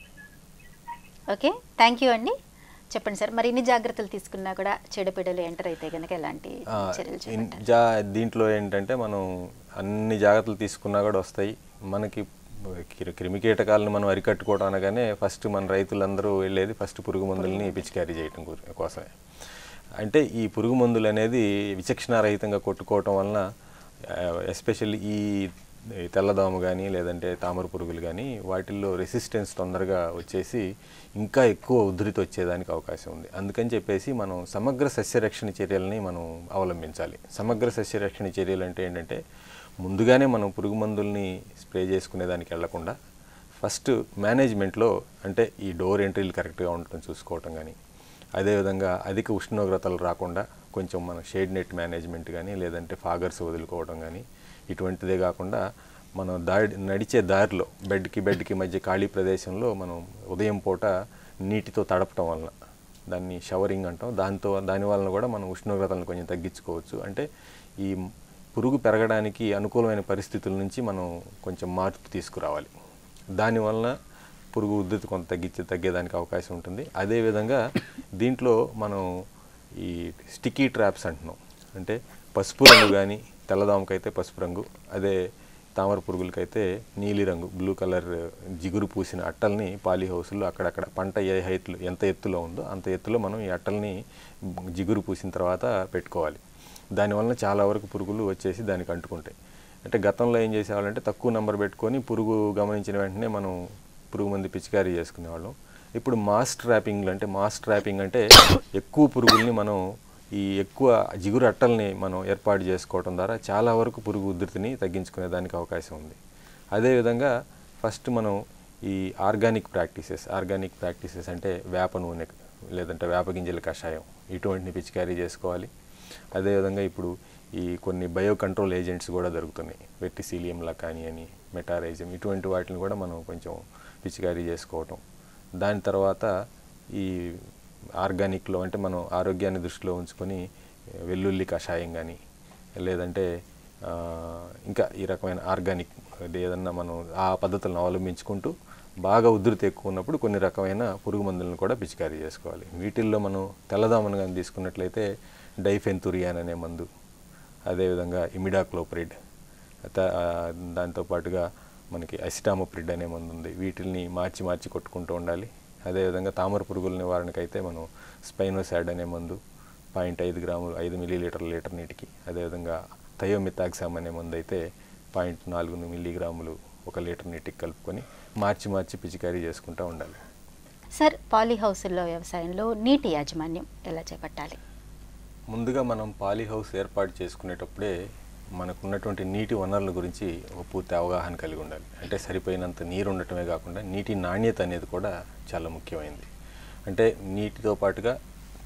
[SPEAKER 1] ఓకే థ్యాంక్ యూ అండి చెప్పండి సార్ మరి ఇన్ని జాగ్రత్తలు తీసుకున్నా కూడా చెడుపిడలు ఎంటర్ అయితే కనుక ఎలాంటి
[SPEAKER 2] ఆ,
[SPEAKER 1] చర్యలు
[SPEAKER 2] ఇన్-
[SPEAKER 1] చేపట్టాలి
[SPEAKER 2] జా దీంట్లో ఏంటంటే మనం అన్ని జాగ్రత్తలు తీసుకున్నా కూడా వస్తాయి మనకి క్రి- క్రిమికీటకాలను మనం అరికట్టుకోవడం అనగానే ఫస్ట్ మన రైతులందరూ వెళ్ళేది ఫస్ట్ పురుగు మందుల్ని పిచికారీ చేయడం గు- కోసమే అంటే ఈ పురుగు మందులు అనేది విచక్షణారహితంగా కొట్టుకోవటం వలన ఎస్పెషల్లీ ఈ ఈ తెల్లదోమ కానీ లేదంటే తామర పురుగులు కానీ వాటిల్లో రెసిస్టెన్స్ తొందరగా వచ్చేసి ఇంకా ఎక్కువ ఉధృతి వచ్చేదానికి అవకాశం ఉంది అందుకని చెప్పేసి మనం సమగ్ర సస్యరక్షణ చర్యలని మనం అవలంబించాలి సమగ్ర సస్యరక్షణ చర్యలు అంటే ఏంటంటే ముందుగానే మనం పురుగు మందుల్ని స్ప్రే చేసుకునే దానికి వెళ్లకుండా ఫస్ట్ మేనేజ్మెంట్లో అంటే ఈ డోర్ ఎంట్రీలు కరెక్ట్గా ఉండటం చూసుకోవటం కానీ అదేవిధంగా అధిక ఉష్ణోగ్రతలు రాకుండా కొంచెం మన షేడ్ నెట్ మేనేజ్మెంట్ కానీ లేదంటే ఫాగర్స్ వదులుకోవడం కానీ ఇటువంటిదే కాకుండా మనం దాడి నడిచే దారిలో బెడ్కి బెడ్కి మధ్య ఖాళీ ప్రదేశంలో మనం ఉదయం పూట నీటితో తడపటం వలన దాన్ని షవరింగ్ అంటాం దాంతో దాని వలన కూడా మనం ఉష్ణోగ్రతలను కొంచెం తగ్గించుకోవచ్చు అంటే ఈ పురుగు పెరగడానికి అనుకూలమైన పరిస్థితుల నుంచి మనం కొంచెం మార్పు తీసుకురావాలి దానివలన పురుగు ఉద్ధృతి కొంత తగ్గించే తగ్గేదానికి అవకాశం ఉంటుంది అదేవిధంగా దీంట్లో మనం ఈ స్టిక్కీ ట్రాప్స్ అంటున్నాం అంటే పసుపు రంగు కానీ తెల్లదోమకైతే పసుపు రంగు అదే తామర పురుగులకైతే నీలి రంగు బ్లూ కలర్ జిగురు పూసిన అట్టల్ని పాలీ హౌస్లో అక్కడక్కడ పంట ఏ హైట్లో ఎంత ఎత్తులో ఉందో అంత ఎత్తులో మనం ఈ అట్టల్ని జిగురు పూసిన తర్వాత పెట్టుకోవాలి దానివల్ల చాలా వరకు పురుగులు వచ్చేసి దానికి అంటుకుంటాయి అంటే గతంలో ఏం చేసేవాళ్ళంటే తక్కువ నెంబర్ పెట్టుకొని పురుగు గమనించిన వెంటనే మనం పురుగు మంది పిచికారీ చేసుకునేవాళ్ళం ఇప్పుడు మాస్ ట్రాపింగ్లు అంటే మాస్ ట్రాపింగ్ అంటే ఎక్కువ పురుగుల్ని మనం ఈ ఎక్కువ జిగురు అట్టల్ని మనం ఏర్పాటు చేసుకోవడం ద్వారా చాలా వరకు పురుగు ఉధృతిని తగ్గించుకునే దానికి అవకాశం ఉంది అదేవిధంగా ఫస్ట్ మనం ఈ ఆర్గానిక్ ప్రాక్టీసెస్ ఆర్గానిక్ ప్రాక్టీసెస్ అంటే వేప నూనె లేదంటే వేప గింజల కషాయం ఇటువంటిని పిచికారీ చేసుకోవాలి అదేవిధంగా ఇప్పుడు ఈ కొన్ని బయో కంట్రోల్ ఏజెంట్స్ కూడా దొరుకుతున్నాయి వెట్టిసీలియంలా కానీ అని మెటారైజం ఇటువంటి వాటిని కూడా మనం కొంచెం పిచికారీ చేసుకోవటం దాని తర్వాత ఈ ఆర్గానిక్లో అంటే మనం ఆరోగ్యాన్ని దృష్టిలో ఉంచుకొని వెల్లుల్లి కషాయం కానీ లేదంటే ఆ, ఇంకా ఈ రకమైన ఆర్గానిక్ అది ఏదన్నా మనం ఆ పద్ధతులను అవలంబించుకుంటూ బాగా ఉధృతి ఎక్కువ ఉన్నప్పుడు కొన్ని రకమైన పురుగు మందులను కూడా పిచికారీ చేసుకోవాలి వీటిల్లో మనం తెల్లదామను కానీ తీసుకున్నట్లయితే డైఫెన్తురియాన్ అనే మందు అదేవిధంగా ఇమిడాక్లోప్రిడ్ త- ఆ, దాంతోపాటుగా మనకి అసిటామోప్రిడ్ అనే మందు ఉంది వీటిని మార్చి మార్చి కొట్టుకుంటూ ఉండాలి అదేవిధంగా తామర పురుగుల నివారణకైతే మనం స్పైనోసాడ్ అనే మందు పాయింట్ ఐదు గ్రాములు ఐదు మిల్లీ లీటర్ లీటర్ నీటికి అదేవిధంగా థయోమితాక్సామ్ అనే మందు అయితే పాయింట్ నాలుగు మిల్లీగ్రాములు ఒక లీటర్ నీటికి కలుపుకొని మార్చి మార్చి పిచికారీ చేసుకుంటూ ఉండాలి
[SPEAKER 1] సార్ పాలీ హౌసుల్లో వ్యవసాయంలో నీటి యాజమాన్యం ఎలా చేపట్టాలి
[SPEAKER 2] ముందుగా మనం పాలీ హౌస్ ఏర్పాటు చేసుకునేటప్పుడే మనకున్నటువంటి నీటి వనరుల గురించి ఒక పూర్తి అవగాహన కలిగి ఉండాలి అంటే సరిపోయినంత నీరు ఉండటమే కాకుండా నీటి నాణ్యత అనేది కూడా చాలా ముఖ్యమైనది అంటే నీటితో పాటుగా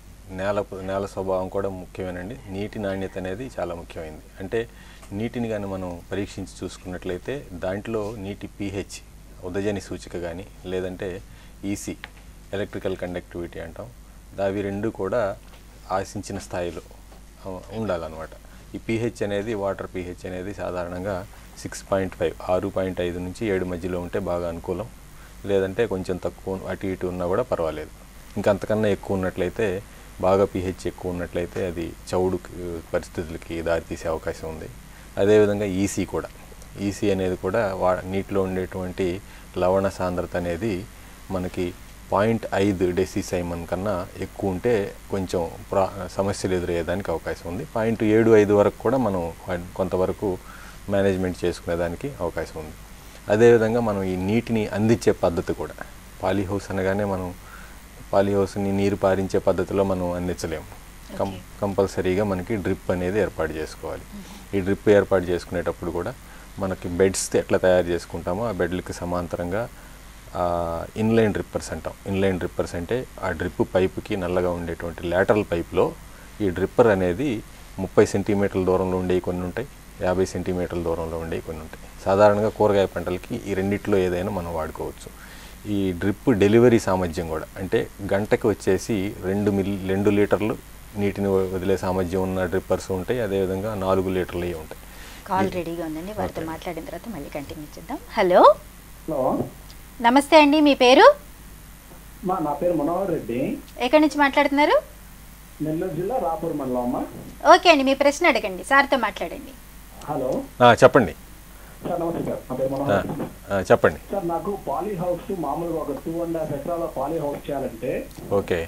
[SPEAKER 2] నేల నేల స్వభావం కూడా ముఖ్యమేనండి నీటి నాణ్యత అనేది చాలా ముఖ్యమైనది అంటే నీటిని కానీ మనం పరీక్షించి చూసుకున్నట్లయితే దాంట్లో నీటి పీహెచ్ ఉదజని సూచిక కానీ లేదంటే ఈసీ ఎలక్ట్రికల్ కండక్టివిటీ అంటాం అవి రెండు కూడా ఆశించిన స్థాయిలో ఆ, ఉండాలన్నమాట ఈ పీహెచ్ అనేది వాటర్ పీహెచ్ అనేది సాధారణంగా సిక్స్ పాయింట్ ఫైవ్ ఆరు పాయింట్ ఐదు నుంచి ఏడు మధ్యలో ఉంటే బాగా అనుకూలం లేదంటే కొంచెం తక్కువ అటు ఇటు ఉన్నా కూడా పర్వాలేదు ఇంకా అంతకన్నా ఎక్కువ ఉన్నట్లయితే బాగా పిహెచ్ ఎక్కువ ఉన్నట్లయితే అది చౌడు పరిస్థితులకి దారితీసే అవకాశం ఉంది అదేవిధంగా ఈసీ కూడా ఈసీ అనేది కూడా వా నీటిలో ఉండేటువంటి లవణ సాంద్రత అనేది మనకి పాయింట్ ఐదు డెసిసైమన్ కన్నా ఎక్కువ ఉంటే కొంచెం ప్రా సమస్యలు ఎదురయ్యేదానికి అవకాశం ఉంది పాయింట్ ఏడు ఐదు వరకు కూడా మనం వాటి- కొంతవరకు మేనేజ్మెంట్ చేసుకునేదానికి అవకాశం ఉంది అదేవిధంగా మనం ఈ నీటిని అందించే పద్ధతి కూడా పాలీ హౌస్ అనగానే మనం పాలీ హౌస్ని నీరు పారించే పద్ధతిలో మనం అందించలేము కం కంపల్సరీగా మనకి డ్రిప్ అనేది ఏర్పాటు చేసుకోవాలి ఈ డ్రిప్ ఏర్పాటు చేసుకునేటప్పుడు కూడా మనకి బెడ్స్ ఎట్లా తయారు చేసుకుంటామో ఆ బెడ్లకి సమాంతరంగా ఇన్లైన్ డ్రిప్పర్స్ అంటాం ఇన్లైన్ డ్రిప్పర్స్ అంటే ఆ డ్రిప్ పైపుకి నల్లగా ఉండేటువంటి లాటరల్ పైప్లో ఈ డ్రిప్పర్ అనేది ముప్పై సెంటీమీటర్ల దూరంలో ఉండే కొన్ని ఉంటాయి యాభై సెంటీమీటర్ల దూరంలో ఉండే కొన్ని ఉంటాయి సాధారణంగా కూరగాయ పంటలకి ఈ రెండిట్లో ఏదైనా మనం వాడుకోవచ్చు ఈ డ్రిప్ డెలివరీ సామర్థ్యం కూడా అంటే గంటకి వచ్చేసి రెండు మిల్ రెండు లీటర్లు నీటిని వదిలే సామర్థ్యం ఉన్న డ్రిప్పర్స్ ఉంటాయి అదేవిధంగా నాలుగు లీటర్లు అవి ఉంటాయి
[SPEAKER 1] కాల్ రెడీగా ఉందండి వారితో మాట్లాడిన తర్వాత మళ్ళీ కంటిన్యూ చేద్దాం హలో
[SPEAKER 3] హలో
[SPEAKER 1] నమస్తే అండి మీ పేరు
[SPEAKER 3] మా నా పేరు మనోహర్ రెడ్డి
[SPEAKER 1] ఎక్కడి నుంచి మాట్లాడుతున్నారు
[SPEAKER 3] నెల్లూరు జిల్లా రాపూర్ మండలం అమ్మ
[SPEAKER 1] ఓకే అండి మీ ప్రశ్న అడగండి సార్తో మాట్లాడండి
[SPEAKER 3] హలో
[SPEAKER 2] ఆ, చెప్పండి
[SPEAKER 3] సార్ నమస్తే సార్ నా పేరు
[SPEAKER 2] ఆ,
[SPEAKER 3] మనోహర్ రెడ్డి.
[SPEAKER 2] ఆ, చెప్పండి
[SPEAKER 3] సార్ నాకు పాలీ హౌస్ మామూలుగా ఒక టూ అండ్ హాఫ్ ఎకరాల పాలీ హౌస్ చేయాలంటే
[SPEAKER 2] ఓకే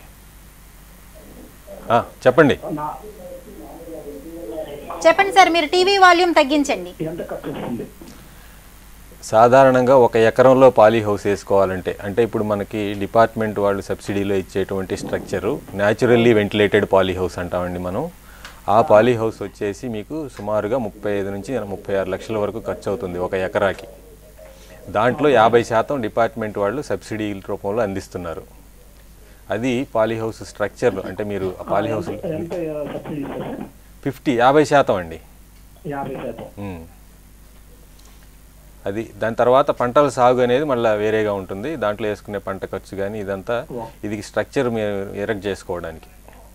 [SPEAKER 2] ఆ, చెప్పండి
[SPEAKER 3] నా
[SPEAKER 1] చెప్పండి సార్ మీరు టీవీ వాల్యూమ్ తగ్గించండి
[SPEAKER 3] ఎంత ఖర్చు వస్తుంది
[SPEAKER 2] సాధారణంగా ఒక ఎకరంలో పాలీ హౌస్ వేసుకోవాలంటే అంటే ఇప్పుడు మనకి డిపార్ట్మెంట్ వాళ్ళు సబ్సిడీలో ఇచ్చేటువంటి structure naturally ventilated poly house అంటామండి మనం ఆ పాలీ హౌస్ వచ్చేసి మీకు సుమారుగా ముప్పై ఐదు నుంచి ముప్పై ఆరు లక్షల వరకు ఖర్చు అవుతుంది ఒక ఎకరాకి దాంట్లో యాభై శాతం డిపార్ట్మెంట్ వాళ్ళు సబ్సిడీ రూపంలో అందిస్తున్నారు అది పాలీ హౌస్ స్ట్రక్చర్ అంటే మీరు ఆ పాలీ హౌస్
[SPEAKER 3] ఎంత- ఎంత సబ్సిడీ ఇస్తారు సార్?
[SPEAKER 2] ఫిఫ్టీ యాభై శాతం అండి
[SPEAKER 3] యాభై శాతం
[SPEAKER 2] ఉమ్. అది దాని తర్వాత పంటల సాగు అనేది మళ్ళీ వేరేగా ఉంటుంది దాంట్లో వేసుకునే పంట ఖర్చు కానీ ఇదంతా ఇది స్ట్రక్చర్ మీరు ఎరెక్ట్ చేసుకోవడానికి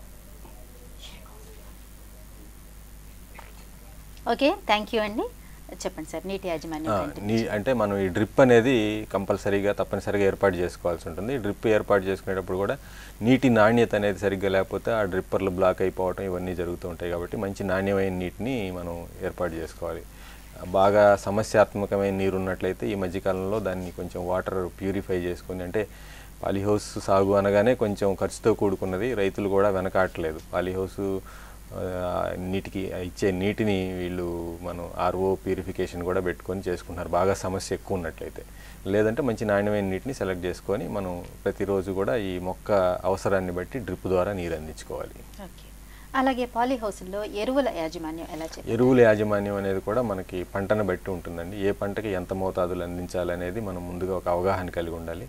[SPEAKER 1] ఓకే థ్యాంక్ యూ అండి చెప్పండి సార్ నీటి యాజమాన్యం
[SPEAKER 2] ఆ,
[SPEAKER 1] కంటే.
[SPEAKER 2] నీ అంటే మనం ఈ డ్రిప్ అనేది కంపల్సరీగా తప్పనిసరిగా ఏర్పాటు చేసుకోవాల్సి ఉంటుంది డ్రిప్ ఏర్పాటు చేసుకునేటప్పుడు కూడా నీటి నాణ్యత అనేది సరిగ్గా లేకపోతే ఆ డ్రిప్పర్లు బ్లాక్ అయిపోవటం ఇవన్నీ జరుగుతూ ఉంటాయి కాబట్టి మంచి నాణ్యమైన నీటిని మనం ఏర్పాటు చేసుకోవాలి బాగా సమస్యాత్మకమైన నీరు ఉన్నట్లయితే ఈ మధ్యకాలంలో దాన్ని కొంచెం వాటర్ ప్యూరిఫై చేసుకొని అంటే పాలీహౌస్ సాగు అనగానే కొంచెం ఖర్చుతో కూడుకున్నది రైతులు కూడా వెనకాడట్లేదు పాలీహౌస్ ఆ, నీటికి ఇచ్చే నీటిని వీళ్ళు మనం ఆర్ఓ ప్యూరిఫికేషన్ కూడా పెట్టుకొని చేసుకుంటున్నారు బాగా సమస్య ఎక్కువ ఉన్నట్లయితే లేదంటే మంచి నాణ్యమైన నీటిని సెలెక్ట్ చేసుకొని మనం ప్రతిరోజు కూడా ఈ మొక్క అవసరాన్ని బట్టి డ్రిప్ ద్వారా నీరు అందించుకోవాలి
[SPEAKER 1] ఓకే అలాగే పాలీ హౌస్లో ఎరువుల యాజమాన్యం ఎలా చెప్పారు
[SPEAKER 2] ఎరువుల యాజమాన్యం అనేది కూడా మనకి పంటను బట్టి ఉంటుందండి ఏ పంటకి ఎంత మోతాదులు అందించాలనేది మనం ముందుగా ఒక అవగాహన కలిగి ఉండాలి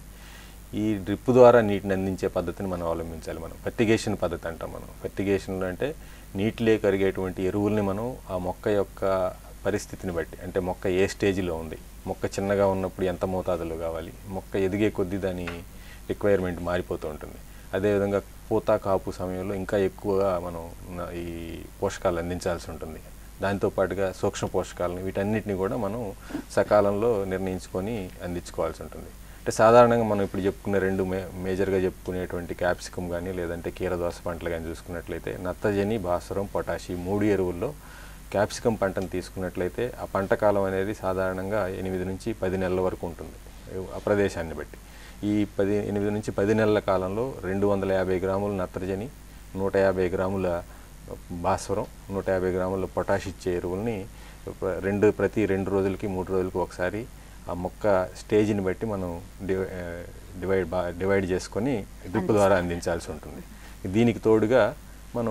[SPEAKER 2] ఈ డ్రిప్ ద్వారా నీటిని అందించే పద్ధతిని మనం అవలంబించాలి మనం ఫెర్టిగేషన్ పద్ధతి అంటాం మనం ఫెర్టిగేషన్లో అంటే నీటిలో కరిగేటువంటి ఎరువుల్ని మనం ఆ మొక్క యొక్క పరిస్థితిని బట్టి అంటే మొక్క ఏ స్టేజ్లో ఉంది మొక్క చిన్నగా ఉన్నప్పుడు ఎంత మోతాదులో కావాలి మొక్క ఎదిగే కొద్దీ దాని రిక్వైర్మెంట్ మారిపోతూ ఉంటుంది అదేవిధంగా పూత కాపు సమయంలో ఇంకా ఎక్కువగా మనం న- ఈ పోషకాలు అందించాల్సి ఉంటుంది దాంతో పాటుగా సూక్ష్మ పోషకాలను వీటన్నిటిని కూడా మనం సకాలంలో నిర్ణయించుకొని అందించుకోవాల్సి ఉంటుంది అంటే సాధారణంగా మనం ఇప్పుడు చెప్పుకునే రెండు మే మేజర్గా చెప్పుకునేటువంటి క్యాప్సికమ్ కానీ లేదంటే కీరదోస పంటలు కానీ చూసుకున్నట్లయితే నత్తజని భాస్వరం పొటాషి ఈ మూడు ఎరువుల్లో క్యాప్సికమ్ పంటను తీసుకున్నట్లయితే ఆ పంట కాలం అనేది సాధారణంగా ఎనిమిది నుంచి పది నెలల వరకు ఉంటుంది ఆ ప్రదేశాన్ని బట్టి ఈ పది ఎనిమిది నుంచి పది నెలల కాలంలో రెండు వందల యాభై గ్రాముల నత్రజని నూట యాభై గ్రాముల భాస్వరం నూట యాభై గ్రాముల పొటాష్ ఇచ్చే ఎరువుల్ని ప్ర- రెండు ప్రతి రెండు రోజులకి మూడు రోజులకి ఒకసారి ఆ మొక్క స్టేజ్ని బట్టి మనం డివై ఆ, డివైడ్ బా డివైడ్ చేసుకొని డ్రిప్ ద్వారా అందించాల్సి ఉంటుంది దీనికి తోడుగా మనం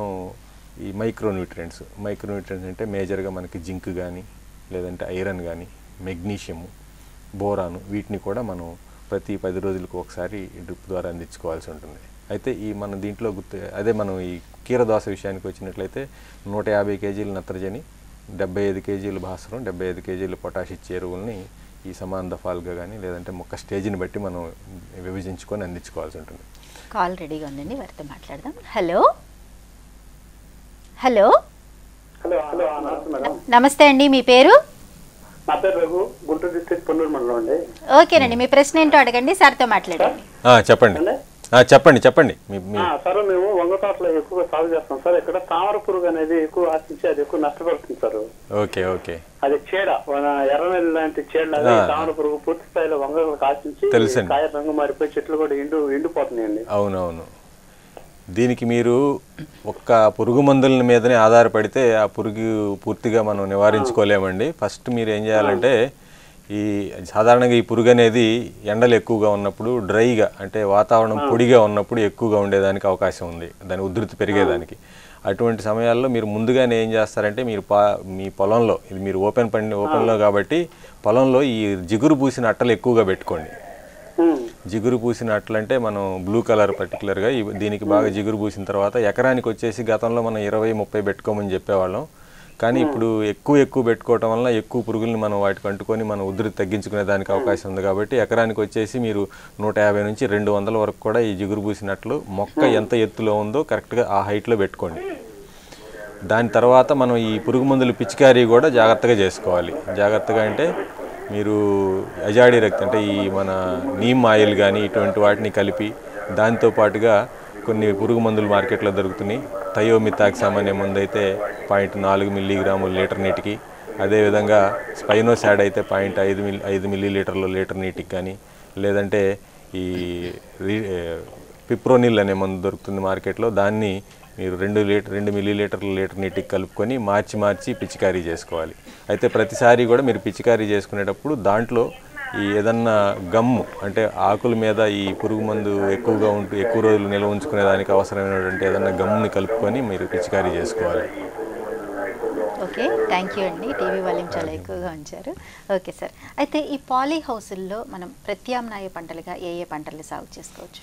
[SPEAKER 2] ఈ మైక్రో న్యూట్రియంట్స్ మైక్రో న్యూట్రియంట్స్ అంటే మేజర్గా మనకి జింక్ కానీ లేదంటే ఐరన్ కానీ మెగ్నీషియము బోరాను వీటిని కూడా మనం ప్రతి పది రోజులకు ఒకసారి ఈ డ్రిప్ ద్వారా అందించుకోవాల్సి ఉంటుంది అయితే ఈ మన దీంట్లో గుర్తు అదే మనం ఈ కీరదోస విషయానికి వచ్చినట్లయితే నూట యాభై కేజీలు నత్రజని డెబ్బై ఐదు కేజీలు భాస్వరం డెబ్బై ఐదు కేజీలు పొటాష్ ఇచ్చే ఎరువుల్ని ఈ సమాన దఫాలుగా కానీ లేదంటే మొక్క స్టేజ్ని బట్టి మనం విభజించుకొని అందించుకోవాల్సి ఉంటుంది
[SPEAKER 1] కాల్ రెడీగా ఉందండి వారితో మాట్లాడదాం హలో హలో
[SPEAKER 5] హలో హలో నమస్తే మేడం
[SPEAKER 1] నమస్తే అండి మీ పేరు
[SPEAKER 6] నా పేరు రఘు గుంటూరు డిస్ట్రిక్ట్ పొన్నూరు మండలం అండి
[SPEAKER 1] ఓకేనండి మీ ప్రశ్న ఏంటో అడగండి సార్తో మాట్లాడండి
[SPEAKER 2] ఆ, చెప్పండి
[SPEAKER 6] అండి?
[SPEAKER 2] ఆ, చెప్పండి చెప్పండి మీ మీ
[SPEAKER 6] ఆ, సార్ మేము వంగ తోటలో ఎక్కువగా సాగు చేస్తాం సార్ ఇక్కడ తామర పురుగు అనేది ఎక్కువ ఆశించి అది ఎక్కువ నష్టపడుతుంది సార్
[SPEAKER 2] ఓకే ఓకే
[SPEAKER 6] అది చీడ మన ఎర్రనెల్లి లాంటి చీడ లాగా ఈ
[SPEAKER 2] ఆ.
[SPEAKER 6] తామర పురుగు పూర్తి స్థాయిలో వంగలకు ఆశించి
[SPEAKER 2] తెలుసండి.
[SPEAKER 6] కాయ రంగు మారిపోయి చెట్లు కూడా ఎండు ఎండిపోతున్నాయండి
[SPEAKER 2] అవునవును దీనికి మీరు ఒక్క పురుగు మందుల మీదనే ఆధారపడితే ఆ పురుగు పూర్తిగా మనం నివారించుకోలేమండి ఫస్ట్ మీరు ఏం చేయాలంటే ఈ సాధారణంగా ఈ పురుగు అనేది ఎండలు ఎక్కువగా ఉన్నప్పుడు డ్రైగా అంటే వాతావరణం పొడిగా ఉన్నప్పుడు ఎక్కువగా ఉండేదానికి అవకాశం ఉంది దాని ఉధృతి పెరిగేదానికి అటువంటి సమయాల్లో మీరు ముందుగానే ఏం చేస్తారంటే మీరు పా మీ పొలంలో ఇది మీరు ఓపెన్ పండి ఓపెన్లో కాబట్టి పొలంలో ఈ జిగురు పూసిన అట్టలు ఎక్కువగా పెట్టుకోండి
[SPEAKER 6] ఉమ్.
[SPEAKER 2] జిగురు పూసిన అట్లంటే మనం బ్లూ కలర్ పర్టికులర్గా దీనికి బాగా జిగురు పూసిన తర్వాత ఎకరానికి వచ్చేసి గతంలో మనం ఇరవై ముప్పై పెట్టుకోమని చెప్పేవాళ్ళం కానీ ఇప్పుడు ఎక్కువ ఎక్కువ పెట్టుకోవటం వల్ల ఎక్కువ పురుగుల్ని మనం వాటికి అంటుకొని మనం ఉధృతి తగ్గించుకునే దానికి అవకాశం ఉంది కాబట్టి ఎకరానికి వచ్చేసి మీరు నూట యాభై నుంచి రెండు వందల వరకు కూడా ఈ జిగురు పూసినట్లు మొక్క ఎంత ఎత్తులో ఉందో కరెక్ట్గా ఆ హైట్లో పెట్టుకోండి దాని తర్వాత మనం ఈ పురుగు మందులు పిచికారీ కూడా జాగ్రత్తగా చేసుకోవాలి జాగ్రత్తగా అంటే మీరు అజాడి రక్తం అంటే ఈ మన నీమ్ ఆయిల్ కానీ ఇటువంటి వాటిని కలిపి దాంతో పాటుగా కొన్ని పురుగు మందులు మార్కెట్లో దొరుకుతున్నాయి థయోమితాక్సామ్ అనే మందు అయితే పాయింట్ నాలుగు మిల్లీగ్రాములు లీటర్ నీటికి అదేవిధంగా స్పైనోసాడ్ అయితే పాయింట్ ఐదు మిల్ ఐదు మిల్లీ లీటర్లు లీటర్ నీటికి కానీ లేదంటే ఈ రీ పిప్రోనిల్ అనే మందు దొరుకుతుంది మార్కెట్లో దాన్ని మీరు రెండు లీటర్ రెండు మిల్లీ లీటర్ల లీటర్ నీటికి కలుపుకొని మార్చి మార్చి పిచికారీ చేసుకోవాలి అయితే ప్రతిసారి కూడా మీరు పిచికారీ చేసుకునేటప్పుడు దాంట్లో ఈ ఏదన్నా గమ్ము అంటే ఆకుల మీద ఈ పురుగు మందు ఎక్కువగా ఉంటూ ఎక్కువ రోజులు నిల్వ ఉంచుకునే దానికి అవసరమైనటువంటి ఏదన్నా గమ్ముని కలుపుకొని మీరు పిచికారీ చేసుకోవాలి
[SPEAKER 1] ఓకే థ్యాంక్ యూ అండి టీవీ వాల్యూమ్ చాలా ఎక్కువగా ఉంచారు ఓకే సార్ అయితే ఈ పాలీ హౌసుల్లో మనం ప్రత్యామ్నాయ పంటలుగా ఏ ఏ పంటలు సాగు చేసుకోవచ్చు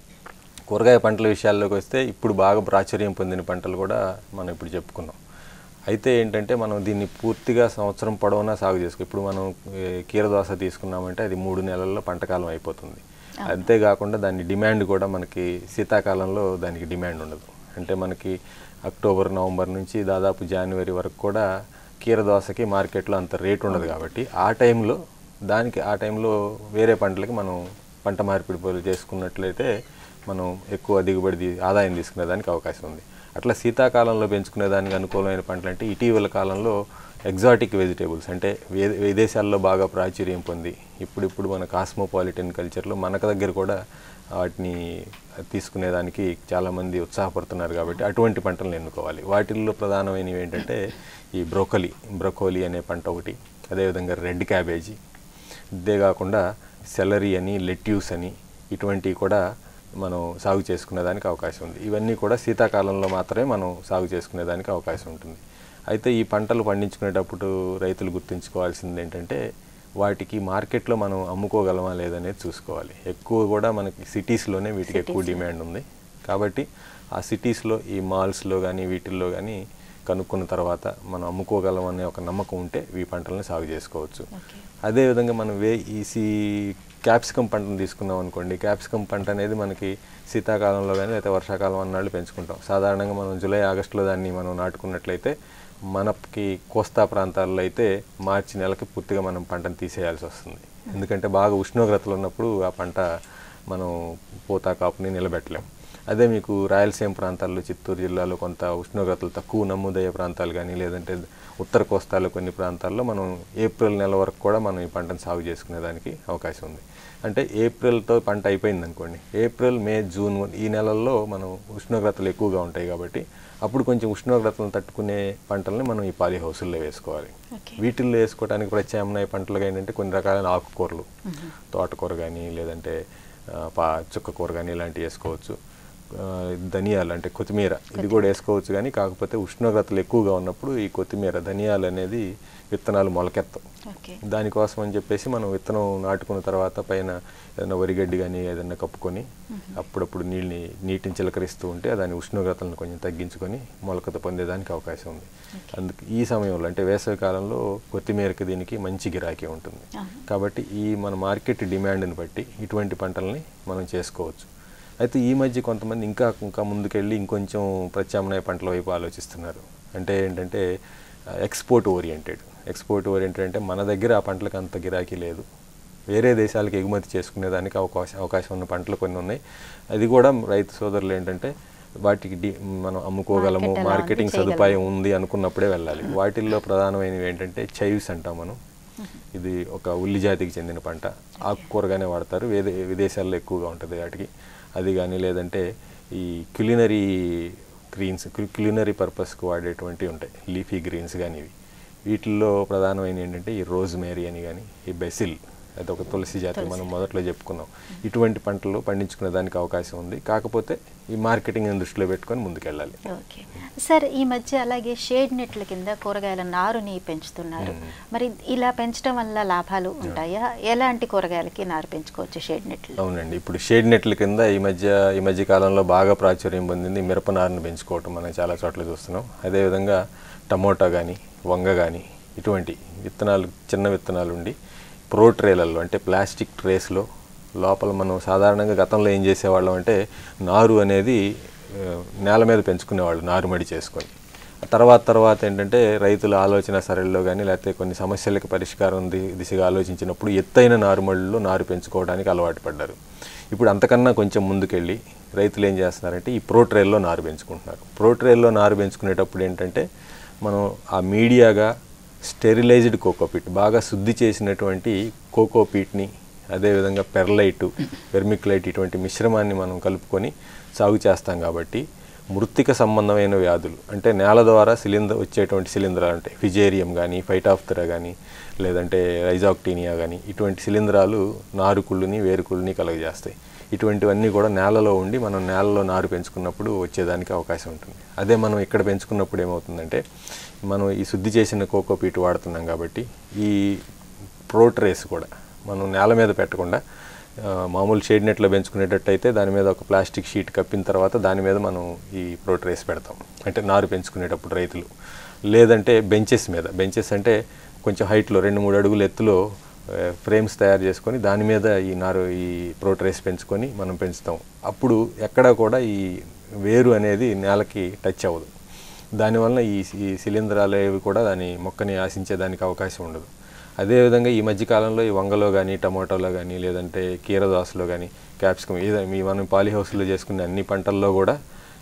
[SPEAKER 2] కూరగాయ పంటల విషయాల్లోకి వస్తే ఇప్పుడు బాగా ప్రాచుర్యం పొందిన పంటలు కూడా మనం ఇప్పుడు చెప్పుకున్నాం అయితే ఏంటంటే మనం దీన్ని పూర్తిగా సంవత్సరం పొడవునా సాగు చేసుకో ఇప్పుడు మనం ఏ, కీరదోస తీసుకున్నామంటే అది మూడు నెలల్లో పంటకాలం అయిపోతుంది అంతేకాకుండా దాని డిమాండ్ కూడా మనకి శీతాకాలంలో దానికి డిమాండ్ ఉండదు అంటే మనకి అక్టోబర్ నవంబర్ నుంచి దాదాపు జనవరి వరకు కూడా కీరదోసకి మార్కెట్లో అంత రేట్ ఉండదు కాబట్టి ఆ టైంలో దానికి ఆ టైంలో వేరే పంటలకి మనం పంట మార్పిడి పనులు చేసుకున్నట్లయితే మనం ఎక్కువ దిగుబడి తీ- ఆదాయం తీసుకునే దానికి అవకాశం ఉంది అట్లా శీతాకాలంలో పెంచుకునే దానికి అనుకూలమైన పంటలు అంటే ఇటీవల కాలంలో ఎగ్జాటిక్ వెజిటేబుల్స్ అంటే వే- విదేశాల్లో బాగా ప్రాచుర్యం పొంది ఇప్పుడిప్పుడు మన కాస్మోపాలిటన్ కల్చర్లో మనకు దగ్గర కూడా వాటిని తీసుకునేదానికి చాలామంది ఉత్సాహపడుతున్నారు కాబట్టి అటువంటి పంటలను ఎన్నుకోవాలి వాటిల్లో ప్రధానమైనవి ఏంటంటే ఈ బ్రోకలి బ్రొకోలి అనే పంట ఒకటి అదేవిధంగా రెడ్ క్యాబేజీ ఇదే కాకుండా సెలరీ అని లెట్యూస్ అని ఇటువంటివి కూడా మనం సాగు చేసుకునేదానికి అవకాశం ఉంది ఇవన్నీ కూడా శీతాకాలంలో మాత్రమే మనం సాగు చేసుకునేదానికి అవకాశం ఉంటుంది అయితే ఈ పంటలు పండించుకునేటప్పుడు రైతులు గుర్తుంచుకోవాల్సింది ఏంటంటే వాటికి మార్కెట్లో మనం అమ్ముకోగలమా లేదనేది చూసుకోవాలి ఎక్కువ కూడా మనకి సిటీస్లోనే వీటికి ఎక్కువ డిమాండ్ ఉంది కాబట్టి ఆ సిటీస్లో ఈ మాల్స్లో కానీ వీటిల్లో కానీ కనుక్కున్న తర్వాత మనం అమ్ముకోగలం అనే ఒక నమ్మకం ఉంటే ఈ పంటలను సాగు చేసుకోవచ్చు అదేవిధంగా మనం వే ఈసీ క్యాప్సికమ్ పంటను తీసుకున్నాం అనుకోండి క్యాప్సికమ్ పంట అనేది మనకి శీతాకాలంలో కానీ లేదా వర్షాకాలం అన్నాళ్ళు పెంచుకుంటాం సాధారణంగా మనం జూలై ఆగస్టులో దాన్ని మనం నాటుకున్నట్లయితే మనకి కోస్తా ప్రాంతాల్లో అయితే మార్చి నెలకి పూర్తిగా మనం పంటను తీసేయాల్సి వస్తుంది ఎందుకంటే బాగా ఉష్ణోగ్రతలు ఉన్నప్పుడు ఆ పంట మనం పోతా కాపుని నిలబెట్టలేం అదే మీకు రాయలసీమ ప్రాంతాల్లో చిత్తూరు జిల్లాలో కొంత ఉష్ణోగ్రతలు తక్కువ నమోదయ్యే ప్రాంతాలు కానీ లేదంటే ఉత్తర కోస్తాలో కొన్ని ప్రాంతాల్లో మనం ఏప్రిల్ నెల వరకు కూడా మనం ఈ పంటను సాగు చేసుకునేదానికి అవకాశం ఉంది అంటే ఏప్రిల్తో పంట అయిపోయింది అనుకోండి ఏప్రిల్ మే జూన్ ఈ నెలల్లో మనం ఉష్ణోగ్రతలు ఎక్కువగా ఉంటాయి కాబట్టి అప్పుడు కొంచెం ఉష్ణోగ్రతలను తట్టుకునే పంటల్ని మనం ఈ పాలి హౌసుల్లో వేసుకోవాలి వీటిల్లో వేసుకోవడానికి ప్రత్యామ్నాయ పంటలుగా ఏంటంటే కొన్ని రకాలైన ఆకుకూరలు తోటకూర కానీ లేదంటే ఆ, పా చుక్కకూర కానీ ఇలాంటివి వేసుకోవచ్చు ఆ, ధనియాలు అంటే కొత్తిమీర ఇది కూడా వేసుకోవచ్చు కానీ కాకపోతే ఉష్ణోగ్రతలు ఎక్కువగా ఉన్నప్పుడు ఈ కొత్తిమీర ధనియాలు అనేది విత్తనాలు మొలకెత్తాం
[SPEAKER 1] ఓకే
[SPEAKER 2] దానికోసం అని చెప్పేసి మనం విత్తనం నాటుకున్న తర్వాత పైన ఏదైనా వరిగడ్డి కానీ ఏదైనా కప్పుకొని అప్పుడప్పుడు నీళ్ళని నీటిని చిలకరిస్తూ ఉంటే దాని ఉష్ణోగ్రతలను కొంచెం తగ్గించుకొని మొలకత పొందేదానికి అవకాశం ఉంది అందుకు ఈ సమయంలో అంటే వేసవి కాలంలో కొత్తిమీరకి దీనికి మంచి గిరాకీ ఉంటుంది కాబట్టి ఈ మన మార్కెట్ డిమాండ్ని బట్టి ఇటువంటి పంటల్ని మనం చేసుకోవచ్చు అయితే ఈ మధ్య కొంతమంది ఇంకా ఇంకా ముందుకెళ్ళి ఇంకొంచెం ప్రత్యామ్నాయ పంటల వైపు ఆలోచిస్తున్నారు అంటే ఏంటంటే ఎక్స్పోర్ట్ ఓరియంటెడ్ ఎక్స్పోర్ట్ ఓరియంటెడ్ అంటే మన దగ్గర ఆ పంటలకు అంత గిరాకీ లేదు వేరే దేశాలకు ఎగుమతి చేసుకునేదానికి అవకాశం అవకాశం ఉన్న పంటలు కొన్ని ఉన్నాయి అది కూడా రైతు సోదరులు ఏంటంటే వాటికి డి మనం అమ్ముకోగలము
[SPEAKER 1] Market ఎలా ఉంది,
[SPEAKER 2] మార్కెటింగ్
[SPEAKER 1] చేయగలము.
[SPEAKER 2] సదుపాయం ఉంది అనుకున్నప్పుడే వెళ్ళాలి వాటిల్లో ప్రధానమైనవి ఏంటంటే చైవ్స్ అంటాం మనం ఇది ఒక ఉల్లి జాతికి చెందిన పంట ఆకుకూరగానే వాడతారు వేదే విదేశాల్లో ఎక్కువగా ఉంటుంది వాటికి అది కానీ లేదంటే ఈ క్యులినరీ గ్రీన్స్ క్యులినరీ పర్పస్కి వాడేటువంటివి ఉంటాయి లీఫీ గ్రీన్స్ కానీ ఇవి వీటిల్లో ప్రధానమైన ఏంటంటే ఈ రోజ్ మేరీ అని కానీ ఈ బెసిల్ అది ఒక తులసి జాతి మనం మొదట్లో చెప్పుకున్నాం ఇటువంటి పంటలు పండించుకునే దానికి అవకాశం ఉంది కాకపోతే ఈ మార్కెటింగ్ దృష్టిలో పెట్టుకొని ముందుకెళ్ళాలి
[SPEAKER 1] ఓకే సార్ ఈ మధ్య అలాగే షేడ్ నెట్ల కింద కూరగాయల నారుని పెంచుతున్నారు మరి ఇలా పెంచడం వల్ల లాభాలు ఉంటాయా ఎలాంటి కూరగాయలకి నారు పెంచుకోవచ్చు షేడ్ నెట్లు
[SPEAKER 2] అవునండి ఇప్పుడు షేడ్ నెట్ల కింద ఈ మధ్య ఈ మధ్య కాలంలో బాగా ప్రాచుర్యం పొందింది మిరప నారుని పెంచుకోవటం మనం చాలా చోట్ల చూస్తున్నాం అదేవిధంగా టమోటా కానీ వంగ కానీ ఇటువంటి విత్తనాలు చిన్న విత్తనాలు ఉండి ప్రో ట్రేలలో అంటే ప్లాస్టిక్ ట్రేస్లో లోపల మనం సాధారణంగా గతంలో ఏం చేసేవాళ్ళం అంటే నారు అనేది ఆ, నేల మీద పెంచుకునేవాళ్ళు నారుమడి చేసుకొని ఆ తర్వాత తర్వాత ఏంటంటే రైతుల ఆలోచన సరళిలో కానీ లేకపోతే కొన్ని సమస్యలకు పరిష్కారం ది దిశగా ఆలోచించినప్పుడు ఎత్తైన నారుమడిలో నారు పెంచుకోవడానికి అలవాటు పడ్డారు ఇప్పుడు అంతకన్నా కొంచెం ముందుకెళ్ళి రైతులు ఏం చేస్తున్నారంటే ఈ ప్రోట్రేల్లో నారు పెంచుకుంటున్నారు ప్రోట్రేల్లో నారు పెంచుకునేటప్పుడు ఏంటంటే మనం ఆ మీడియాగా స్టెరిలైజ్డ్ కోకోపీట్ బాగా శుద్ధి చేసినటువంటి కోకోపీట్ని అదేవిధంగా పెర్లైట్ వెర్మిక్లైట్ ఇటువంటి మిశ్రమాన్ని మనం కలుపుకొని సాగు చేస్తాం కాబట్టి మృత్తిక సంబంధమైన వ్యాధులు అంటే నేల ద్వారా సిలిండర్ వచ్చేటువంటి శిలీంధ్రాలు అంటే ఫిజేరియం కానీ ఫైటాఫ్తరా కానీ లేదంటే రైజాక్టీనియా కానీ ఇటువంటి శిలీంధ్రాలు నారుకుళ్ళుని వేరుకుళ్ళుని కలుగజేస్తాయి ఇటువంటివన్నీ కూడా నేలలో ఉండి మనం నేలలో నారు పెంచుకున్నప్పుడు వచ్చేదానికి అవకాశం ఉంటుంది అదే మనం ఇక్కడ పెంచుకున్నప్పుడు ఏమవుతుందంటే మనం ఈ శుద్ధి చేసిన కోకోపీట్ వాడుతున్నాం కాబట్టి ఈ ప్రోట్రేస్ కూడా మనం నేల మీద పెట్టకుండా ఆ, మామూలు షేడ్ నెట్లో పెంచుకునేటట్టయితే దాని మీద ఒక ప్లాస్టిక్ షీట్ కప్పిన తర్వాత దాని మీద మనం ఈ ప్రోట్రేస్ పెడతాం అంటే నారు పెంచుకునేటప్పుడు రైతులు లేదంటే బెంచెస్ మీద బెంచెస్ అంటే కొంచెం హైట్లో రెండు మూడు అడుగుల ఎత్తులో ఫ్రేమ్స్ తయారు చేసుకొని దాని మీద ఈ నారు ఈ ప్రోట్రేస్ పెంచుకొని మనం పెంచుతాం అప్పుడు ఎక్కడా కూడా ఈ వేరు అనేది నేలకి టచ్ అవ్వదు దానివల్ల ఈ ఈ శిలీంధ్రాలు ఏవి కూడా దాని మొక్కని ఆశించేదానికి అవకాశం ఉండదు అదేవిధంగా ఈ మధ్యకాలంలో ఈ వంగలో కానీ టమాటోలో కానీ లేదంటే కీరదోసలో కానీ క్యాప్సికమ్ ఏదో మీ మనం పాలీహౌస్లో చేసుకునే అన్ని పంటల్లో కూడా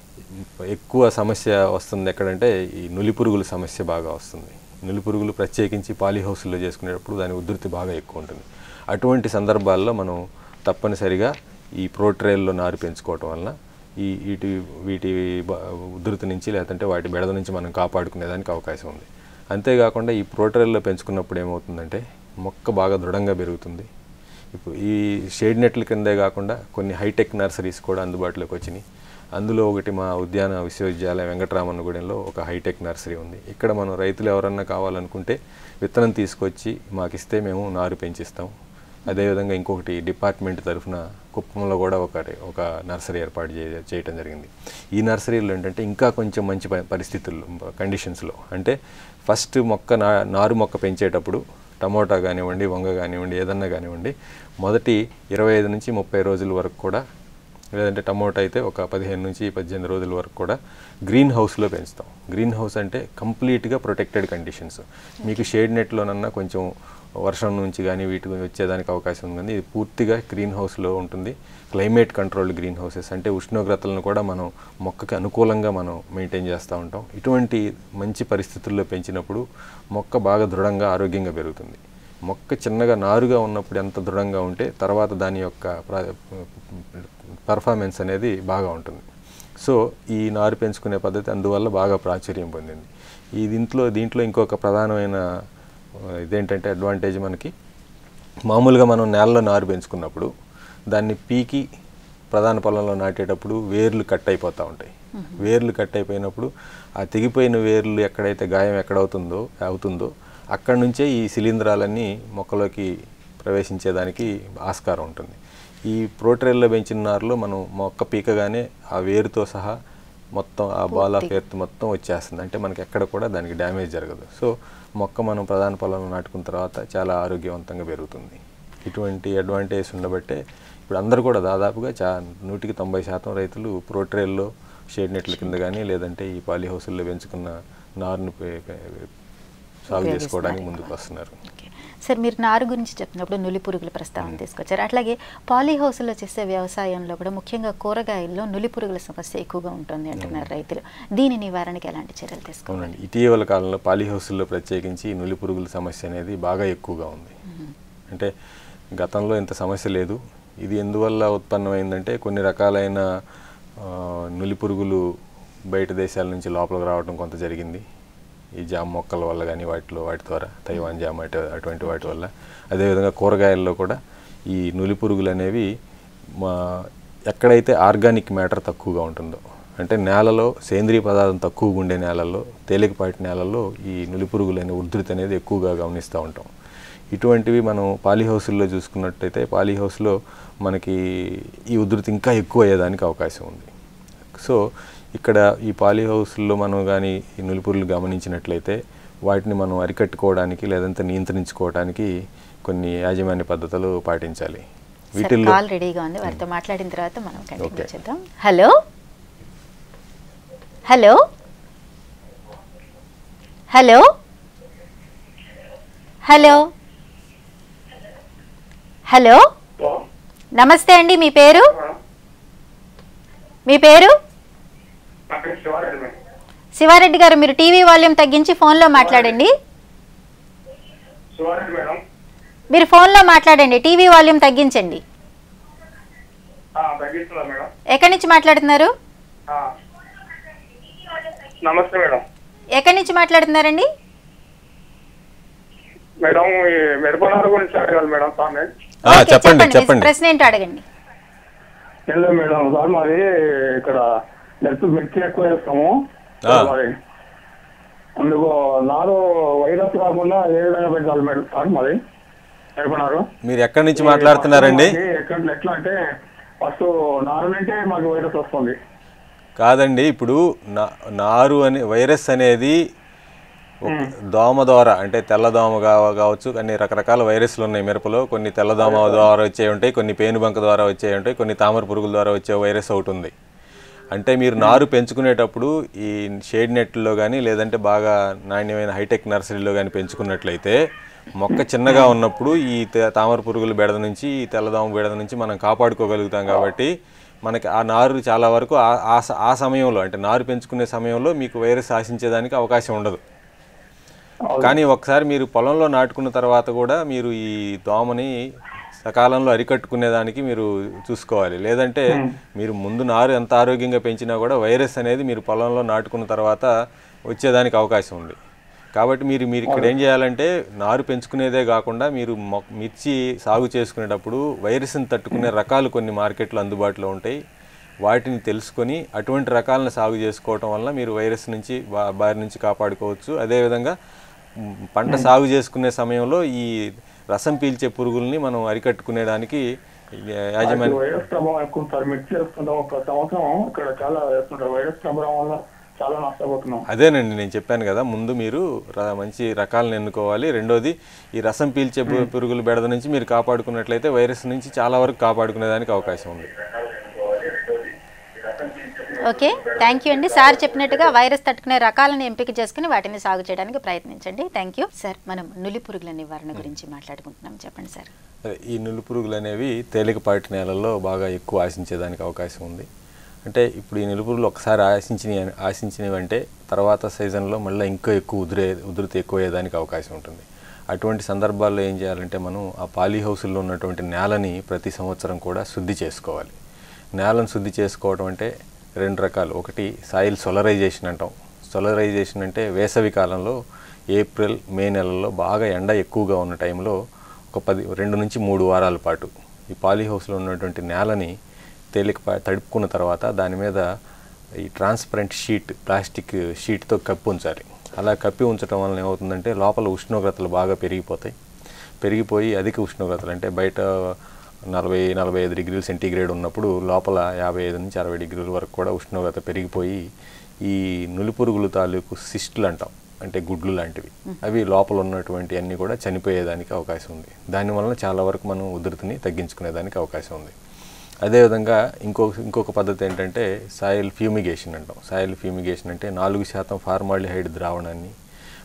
[SPEAKER 2] ఎక్కువ సమస్య వస్తుంది ఎక్కడంటే ఈ నులి పురుగుల సమస్య బాగా వస్తుంది నులి పురుగులు ప్రత్యేకించి పాలీహౌస్లో చేసుకునేటప్పుడు దాని ఉధృతి బాగా ఎక్కువ ఉంటుంది అటువంటి సందర్భాల్లో మనం తప్పనిసరిగా ఈ ప్రోట్రేల్లో నారు పెంచుకోవటం వలన ఈ వీటి వీటి బ- ఉధృతి నుంచి లేదంటే వాటి బెడద నుంచి మనం కాపాడుకునేదానికి అవకాశం ఉంది అంతేకాకుండా ఈ ప్రోట్రేల్లో పెంచుకున్నప్పుడు ఏమవుతుందంటే మొక్క బాగా దృఢంగా పెరుగుతుంది ఇప్పుడు ఈ షేడ్ నెట్ల కిందే కాకుండా కొన్ని హైటెక్ నర్సరీస్ కూడా అందుబాటులోకి వచ్చినాయి అందులో ఒకటి మా ఉద్యాన విశ్వవిద్యాలయం వెంకటరామన్నగూడెంలో ఒక హైటెక్ నర్సరీ ఉంది ఇక్కడ మనం రైతులు ఎవరన్నా కావాలనుకుంటే విత్తనం తీసుకొచ్చి మాకు ఇస్తే మేము నారు పెంచిస్తాం అదేవిధంగా ఇంకొకటి డిపార్ట్మెంట్ తరఫున కుప్పంలో కూడా ఒక ఒక నర్సరీ ఏర్పాటు చే చేయటం జరిగింది ఈ నర్సరీలో ఏంటంటే ఇంకా కొంచెం మంచి ప- పరిస్థితుల్లో కండిషన్స్లో అంటే ఫస్ట్ మొక్క నా నారు మొక్క పెంచేటప్పుడు టమోటా కానివ్వండి వంగ కానివ్వండి ఏదన్నా కానివ్వండి మొదటి ఇరవై ఐదు నుంచి ముప్పై రోజుల వరకు కూడా లేదంటే టమోటా అయితే ఒక పదిహేను నుంచి పద్దెనిమిది రోజుల వరకు కూడా గ్రీన్ హౌస్లో పెంచుతాం గ్రీన్ హౌస్ అంటే కంప్లీట్గా ప్రొటెక్టెడ్ కండిషన్స్ మీకు షేడ్ నెట్లోనన్నా కొంచెం వర్షం నుంచి కానీ వీటి గురించి వచ్చేదానికి అవకాశం ఉంది కానీ ఇది పూర్తిగా గ్రీన్ హౌస్లో ఉంటుంది క్లైమేట్ కంట్రోల్డ్ గ్రీన్ హౌసెస్ అంటే ఉష్ణోగ్రతలను కూడా మనం మొక్కకి అనుకూలంగా మనం మెయింటైన్ చేస్తూ ఉంటాం ఇటువంటి మంచి పరిస్థితుల్లో పెంచినప్పుడు మొక్క బాగా దృఢంగా ఆరోగ్యంగా పెరుగుతుంది మొక్క చిన్నగా నారుగా ఉన్నప్పుడు ఎంత దృఢంగా ఉంటే తర్వాత దాని యొక్క పర్ఫార్మెన్స్ అనేది బాగా ఉంటుంది సో ఈ నారు పెంచుకునే పద్ధతి అందువల్ల బాగా ప్రాచుర్యం పొందింది ఈ దీంట్లో దీంట్లో ఇంకొక ప్రధానమైన ఆ, ఇదేంటంటే అడ్వాంటేజ్ మనకి మామూలుగా మనం నేలలో నారు పెంచుకున్నప్పుడు దాన్ని పీకి ప్రధాన పొలంలో నాటేటప్పుడు వేర్లు కట్ అయిపోతూ ఉంటాయి వేర్లు కట్ అయిపోయినప్పుడు ఆ తెగిపోయిన వేర్లు ఎక్కడైతే గాయం ఎక్కడవుతుందో అవుతుందో అక్కడ నుంచే ఈ శిలీంధ్రాలన్నీ మొక్కలోకి ప్రవేశించేదానికి ఆస్కారం ఉంటుంది ఈ ప్రోట్రేల్లో పెంచిన నారులో మనం మొక్క పీకగానే ఆ వేరుతో సహా మొత్తం ఆ బాల్ ఆఫ్ ఎర్త్ మొత్తం వచ్చేస్తుంది అంటే మనకి ఎక్కడ కూడా దానికి డ్యామేజ్ జరగదు సో మొక్క మనం ప్రధాన పొలంలో నాటుకున్న తర్వాత చాలా ఆరోగ్యవంతంగా పెరుగుతుంది ఇటువంటి అడ్వాంటేజ్ ఉండబట్టే ఇప్పుడు అందరూ కూడా దాదాపుగా చా నూటికి తొంభై శాతం రైతులు ప్రోట్రేల్లో షేడ్ నెట్ల కింద కానీ లేదంటే ఈ పాలీ హౌసుల్లో పెంచుకున్న నారును పె- పె- సాగు చేసుకోవడానికి ముందుకు వస్తున్నారు
[SPEAKER 1] ఓకే సార్ మీరు నారు గురించి చెప్పినప్పుడు నులి పురుగుల ప్రస్తావన తీసుకొచ్చారు అట్లాగే పాలీ హౌస్లో చేసే వ్యవసాయంలో కూడా ముఖ్యంగా కూరగాయల్లో నులి పురుగుల సమస్య ఎక్కువగా ఉంటుంది అంటున్నారు రైతులు దీని నివారణకి ఎలాంటి చర్యలు తీసుకోవాలి
[SPEAKER 2] అవునండి ఇటీవల కాలంలో పాలీ హౌస్లో ప్రత్యేకించి ఈ నులి పురుగుల సమస్య అనేది బాగా ఎక్కువగా ఉంది అంటే గతంలో ఇంత సమస్య లేదు ఇది ఎందువల్ల ఉత్పన్నమైందంటే కొన్ని రకాలైన ఆ, నులి పురుగులు బయట దేశాల నుంచి లోపలికి రావడం కొంత జరిగింది ఈ జామ మొక్కల వల్ల కానీ వాటిలో వాటి ద్వారా తైవాన్ జామ అటు- అటువంటి వాటి వల్ల అదేవిధంగా కూరగాయల్లో కూడా ఈ నులి పురుగులు అనేవి మా ఎక్కడైతే ఆర్గానిక్ మ్యాటర్ తక్కువగా ఉంటుందో అంటే నేలలో సేంద్రియ పదార్థం తక్కువగా ఉండే నేలల్లో తేలికపాటి నేలల్లో ఈ నులి పురుగులు అనే ఉధృతి అనేది ఎక్కువగా గమనిస్తూ ఉంటాం ఇటువంటివి మనం పాలీ హౌస్లో చూసుకున్నట్టయితే పాలీ హౌస్లో మనకి ఈ ఉధృతి ఇంకా ఎక్కువ అయ్యేదానికి అవకాశం ఉంది సో ఇక్కడ ఈ పాలీ హౌస్లో మనం కానీ ఈ నులిపురులు గమనించినట్లయితే వాటిని మనం అరికట్టుకోవడానికి లేదంటే నియంత్రించుకోవడానికి కొన్ని యాజమాన్య పద్ధతులు పాటించాలి
[SPEAKER 1] సార్
[SPEAKER 2] వీటిల్లో
[SPEAKER 1] కాల్ రెడీగా ఉంది వారితో మాట్లాడిన తర్వాత మనం కంటిన్యూ
[SPEAKER 2] ఓకే.
[SPEAKER 1] చేద్దాం hello hello hello hello hello నమస్తే అండి మీ పేరు మీ పేరు శివారెడ్డి గారు మీరు టీవీ వాల్యూమ్ తగ్గించి ఫోన్లో మాట్లాడండి
[SPEAKER 6] మేడం
[SPEAKER 1] మీరు ఫోన్లో మాట్లాడండి టీవీ వాల్యూమ్ తగ్గించండి
[SPEAKER 6] తగ్గిస్తున్నా మేడం
[SPEAKER 1] ఎక్కడి నుంచి మాట్లాడుతున్నారు
[SPEAKER 6] నమస్తే మేడం
[SPEAKER 1] ఎక్కడి నుంచి మాట్లాడుతున్నారండి
[SPEAKER 6] మేడం ఈ మిరపనారు గురించి అడగాలి మేడం స్వామి
[SPEAKER 2] ఆ,
[SPEAKER 1] ఓకే,
[SPEAKER 2] చెప్పండి
[SPEAKER 1] మీ
[SPEAKER 2] చెప్పండి
[SPEAKER 1] ప్రశ్న ఏంటో అడగండి
[SPEAKER 6] లేదు మేడం సార్ మాది ఇక్కడ నెట్ మిర్చి ఎక్కువ వేస్తాము
[SPEAKER 2] ఆ.
[SPEAKER 6] మరి అందుకు నారు వైరస్ కాకుండా ఏ విధంగా పెట్టాలి మేడం సార్ మరి మిరపనారు
[SPEAKER 2] మీరు ఎక్కడి నుంచి మాట్లాడుతున్నారండి
[SPEAKER 6] మాకు ఎక్కడ ఎట్లా అంటే ఫస్ట్ నారు నుంటే మాకు వైరస్ వస్తుంది
[SPEAKER 2] కాదండి ఇప్పుడు నా- నారు అనే వైరస్ అనేది ఒక దోమ ద్వారా అంటే తెల్లదోమ కావ- కావచ్చు కొన్ని రకరకాల వైరస్లు ఉన్నాయి మిరపలో కొన్ని తెల్లదోమ ద్వారా వచ్చే ఉంటాయి కొన్ని పేనుబంక ద్వారా వచ్చే ఉంటాయి కొన్ని తామర పురుగుల ద్వారా వచ్చే వైరస్ ఒకటి ఉంది అంటే మీరు నారు పెంచుకునేటప్పుడు ఈ షేడ్ నెట్లో కానీ లేదంటే బాగా నాణ్యమైన హైటెక్ నర్సరీలో కానీ పెంచుకున్నట్లయితే మొక్క చిన్నగా ఉన్నప్పుడు ఈ తే- తామర పురుగుల బెడద నుంచి ఈ తెల్లదోమ బెడద నుంచి మనం కాపాడుకోగలుగుతాం కాబట్టి మనకి ఆ నారు చాలా వరకు ఆ- ఆ స- ఆ సమయంలో అంటే నారు పెంచుకునే సమయంలో మీకు వైరస్ ఆశించేదానికి అవకాశం ఉండదు కానీ ఒకసారి మీరు పొలంలో నాటుకున్న తర్వాత కూడా మీరు ఈ దోమని సకాలంలో అరికట్టుకునేదానికి మీరు చూసుకోవాలి లేదంటే మీరు ముందు నారు ఎంత ఆరోగ్యంగా పెంచినా కూడా వైరస్ అనేది మీరు పొలంలో నాటుకున్న తర్వాత వచ్చేదానికి అవకాశం ఉంది కాబట్టి మీరు మీరు ఇక్కడ ఏం చేయాలంటే నారు పెంచుకునేదే కాకుండా మీరు మొ- మిర్చి సాగు చేసుకునేటప్పుడు వైరస్ని తట్టుకునే రకాలు కొన్ని మార్కెట్లో అందుబాటులో ఉంటాయి వాటిని తెలుసుకొని అటువంటి రకాలను సాగు చేసుకోవటం వల్ల మీరు వైరస్ నుంచి బా- బారి నుంచి కాపాడుకోవచ్చు అదేవిధంగా మ్, పంట సాగు చేసుకునే సమయంలో ఈ రసం పీల్చే పురుగుల్ని మనం అరికట్టుకునేదానికి యా- యాజమాన్య
[SPEAKER 6] వైరస్ ప్రభావం ఎక్కువ సార్ మిర్చి వేస్తుంటాం ఒక సంవత్సరం ఇక్కడ చాలా వేస్తుంటారు వైరస్ ప్రభావం వల్ల చాలా నష్టపోతున్నాం
[SPEAKER 2] అదేనండి నేను చెప్పాను కదా ముందు మీరు ర- మంచి రకాలను ఎన్నుకోవాలి రెండోది ఈ రసం పీల్చే పు- పురుగుల బెడద నుంచి మీరు కాపాడుకున్నట్లయితే వైరస్ నుంచి చాలా వరకు కాపాడుకునేదానికి అవకాశం ఉంది
[SPEAKER 1] ఓకే థ్యాంక్ యూ అండి సార్ చెప్పినట్టుగా వైరస్ తట్టుకునే రకాలను ఎంపిక చేసుకుని వాటిని సాగు చేయడానికి ప్రయత్నించండి థ్యాంక్ యూ సార్ మనం నులి పురుగుల నివారణ గురించి మాట్లాడుకుంటున్నాం చెప్పండి సార్
[SPEAKER 2] అదే, ఈ నులు పురుగులు అనేవి తేలికపాటి నేలల్లో బాగా ఎక్కువ ఆశించేదానికి అవకాశం ఉంది అంటే ఇప్పుడు ఈ నులుపురుగులు ఒకసారి ఆశించినవి ఆశించినవి అంటే తర్వాత సీజన్లో మళ్ళీ ఇంకా ఎక్కువ ఉదిరే ఉధృతి ఎక్కువ అయ్యేదానికి అవకాశం ఉంటుంది అటువంటి సందర్భాల్లో ఏం చేయాలంటే మనం ఆ పాలీ హౌసుల్లో ఉన్నటువంటి నేలని ప్రతి సంవత్సరం కూడా శుద్ధి చేసుకోవాలి నేలను శుద్ధి చేసుకోవడం అంటే రెండు రకాలు ఒకటి సాయిల్ సొలరైజేషన్ అంటాం సొలరైజేషన్ అంటే వేసవి కాలంలో ఏప్రిల్ మే నెలల్లో బాగా ఎండ ఎక్కువగా ఉన్న టైంలో ఒక పది రెండు నుంచి మూడు వారాల పాటు ఈ పాలీ హౌస్లో ఉన్నటువంటి నేలని తేలిక తడుపుకున్న తర్వాత దాని మీద ఈ ట్రాన్స్పరెంట్ షీట్ ప్లాస్టిక్ షీట్తో కప్పి ఉంచాలి అలా కప్పి ఉంచడం వలన ఏమవుతుందంటే లోపల ఉష్ణోగ్రతలు బాగా పెరిగిపోతాయి పెరిగిపోయి అధిక ఉష్ణోగ్రతలు అంటే బయట నలభై నలభై ఐదు డిగ్రీలు సెంటీగ్రేడ్ ఉన్నప్పుడు లోపల యాభై ఐదు నుంచి అరవై డిగ్రీల వరకు కూడా ఉష్ణోగ్రత పెరిగిపోయి ఈ నులిపురుగులు తాలూకు సిస్టులు అంటాం అంటే గుడ్లు లాంటివి అవి లోపల ఉన్నటువంటి అన్నీ కూడా చనిపోయేదానికి అవకాశం ఉంది దానివలన చాలా వరకు మనం ఉధృతిని తగ్గించుకునేదానికి అవకాశం ఉంది అదేవిధంగా ఇంకొక ఇంకొక పద్ధతి ఏంటంటే సాయిల్ ఫ్యూమిగేషన్ అంటాం సాయిల్ ఫ్యూమిగేషన్ అంటే నాలుగు శాతం ఫార్మాలిహైడ్ ద్రావణాన్ని